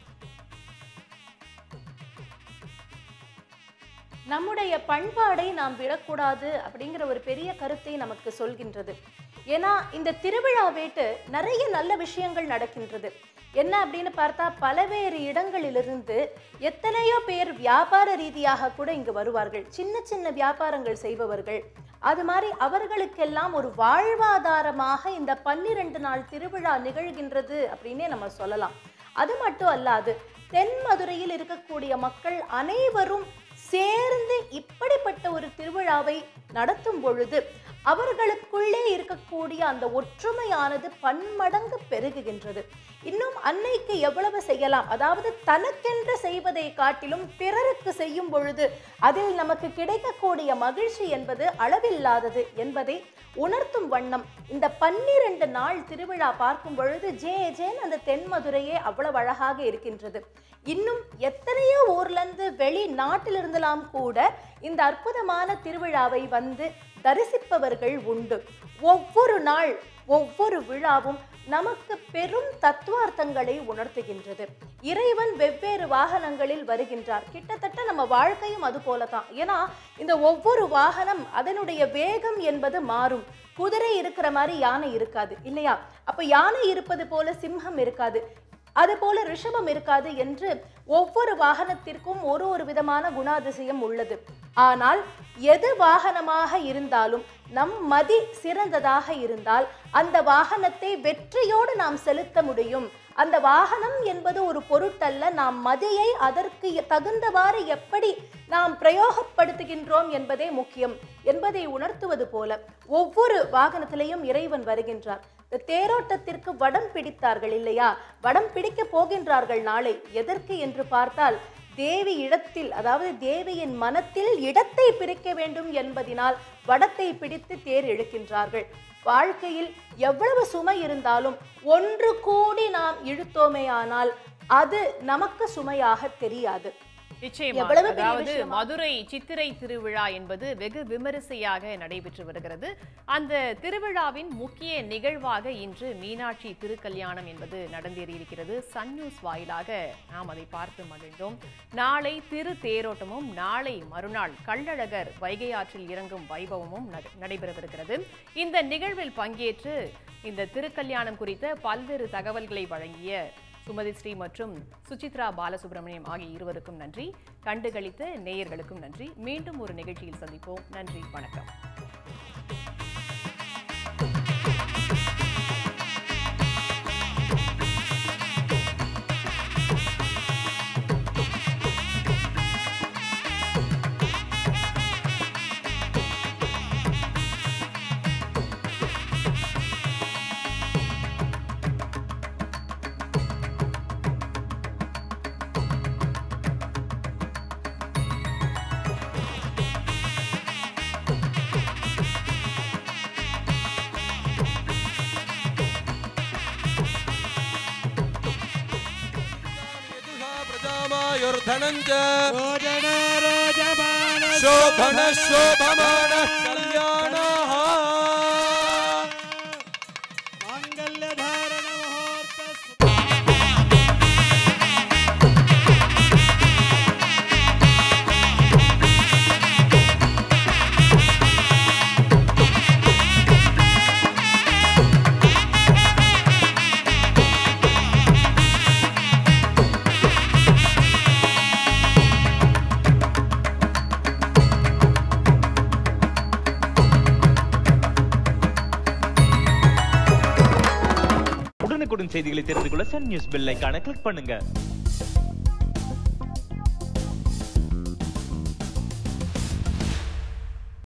நம்முடைய பண்பாடை நாம் விடக்கூடாது அப்படிங்கிற ஒரு பெரிய கருத்தை நமக்கு சொல்கின்றது ஏன்னா இந்த திருவிழா வேட்டு நிறைய நல்ல விஷயங்கள் நடக்கின்றது என்ன அப்படின்னு பார்த்தா பல்வேறு இடங்களிலிருந்து எத்தனையோ பேர் வியாபார ரீதியாக கூட இங்கு வருவார்கள் சின்ன சின்ன வியாபாரங்கள் செய்பவர்கள் அது மாதிரி அவர்களுக்கெல்லாம் ஒரு வாழ்வாதாரமாக இந்த பன்னிரண்டு நாள் திருவிழா நிகழ்கின்றது அப்படின்னே நம்ம சொல்லலாம் அது மட்டும் அல்லாது தென் மதுரையில் இருக்கக்கூடிய மக்கள் அனைவரும் சேர்ந்து இப்படிப்பட்ட ஒரு திருவிழாவை நடத்தும் பொழுது அவர்களுக்குள்ளே இருக்கக்கூடிய அந்த ஒற்றுமையானது பன்மடங்கு பெருகுகின்றது இன்னும் அன்னைக்கு எவ்வளவு செய்யலாம் அதாவது தனக்கென்று செய்வதை காட்டிலும் பிறருக்கு செய்யும் பொழுது அதில் நமக்கு கிடைக்கக்கூடிய மகிழ்ச்சி என்பது அளவில்லாதது என்பதை உணர்த்தும் வண்ணம் இந்த பன்னிரண்டு நாள் திருவிழா பார்க்கும் பொழுது ஜே ஜேன் அந்த தென்மதுரையே அவ்வளவு அழகாக இருக்கின்றது இன்னும் எத்தனையோ ஊர்ல இருந்து வெளிநாட்டிலிருந்தெல்லாம் கூட இந்த அற்புதமான திருவிழாவை வந்து தரிசிப்பவர்கள் உண்டு ஒவ்வொரு நாள் ஒவ்வொரு விழாவும் நமக்கு பெரும் தத்துவார்த்தங்களை உணர்த்துகின்றது இறைவன் வெவ்வேறு வாகனங்களில் வருகின்றார் கிட்டத்தட்ட நம்ம வாழ்க்கையும் அது போல தான் ஏன்னா இந்த ஒவ்வொரு வாகனம் அதனுடைய வேகம் என்பது மாறும் குதிரை இருக்கிற மாதிரி யானை இருக்காது இல்லையா அப்ப யானை இருப்பது போல சிம்ஹம் இருக்காது அதுபோல ரிஷபம் இருக்காது என்று ஒவ்வொரு வாகனத்திற்கும் ஒரு ஒரு விதமான குணாதிசயம் உள்ளது ஆனால் எது வாகனமாக இருந்தாலும் நம் மதி சிறந்ததாக இருந்தால் அந்த வாகனத்தை வெற்றியோடு நாம் செலுத்த முடியும் அந்த வாகனம் என்பது ஒரு பொருட்டல்ல நாம் மதியை அதற்கு தகுந்தவாறு எப்படி நாம் பிரயோகப்படுத்துகின்றோம் என்பதே முக்கியம் என்பதை உணர்த்துவது போல ஒவ்வொரு வாகனத்திலையும் இறைவன் வருகின்றார் இந்த தேரோட்டத்திற்கு வடம் பிடித்தார்கள் இல்லையா வடம் பிடிக்க போகின்றார்கள் நாளை எதற்கு என்று பார்த்தால் தேவி இடத்தில் அதாவது தேவியின் மனத்தில் இடத்தை பிரிக்க வேண்டும் என்பதினால் வடத்தை பிடித்து தேர் இழுக்கின்றார்கள் வாழ்க்கையில் எவ்வளவு சுமை இருந்தாலும் ஒன்று கூடி நாம் இழுத்தோமேயானால் அது நமக்கு சுமையாக தெரியாது நிச்சயமா எவ்வளவு பெரிய அதாவது விஷயமா? மதுரை சித்திரை திருவிழா என்பது வெகு விமரிசையாக நடைபெற்று வருகிறது அந்த திருவிழாவின் முக்கிய நிகழ்வாக இன்று மீனாட்சி திருக்கல்யாணம் என்பது நடந்தேறியிருக்கிறது சன் நியூஸ் வாயிலாக நாம் அதை பார்த்து மகிழ்ந்தோம் நாளை திரு தேரோட்டமும் நாளை மறுநாள் கள்ளழகர் வைகை ஆற்றில் இறங்கும் வைபவமும் நட- நடைபெறவிருக்கிறது இந்த நிகழ்வில் பங்கேற்று இந்த திருக்கல்யாணம் குறித்த பல்வேறு தகவல்களை வழங்கிய சுமதி ஸ்ரீ மற்றும் சுசித்ரா பாலசுப்ரமணியம் ஆகிய இருவருக்கும் நன்றி கண்டுகளித்த நேயர்களுக்கும் நன்றி மீண்டும் ஒரு நிகழ்ச்சியில் சந்திப்போம் நன்றி வணக்கம் यजुषा प्रजामायुर्धनं च रोदन रोदमान शोभनः शोभमानः कल्याणः माङ्गल्यधारण मुहूर्तस् च உடனுக்குடன் செய்திகளை தெரிந்து கொள்ள சன் நியூஸ் பெல் ஐகானை கிளிக் பண்ணுங்க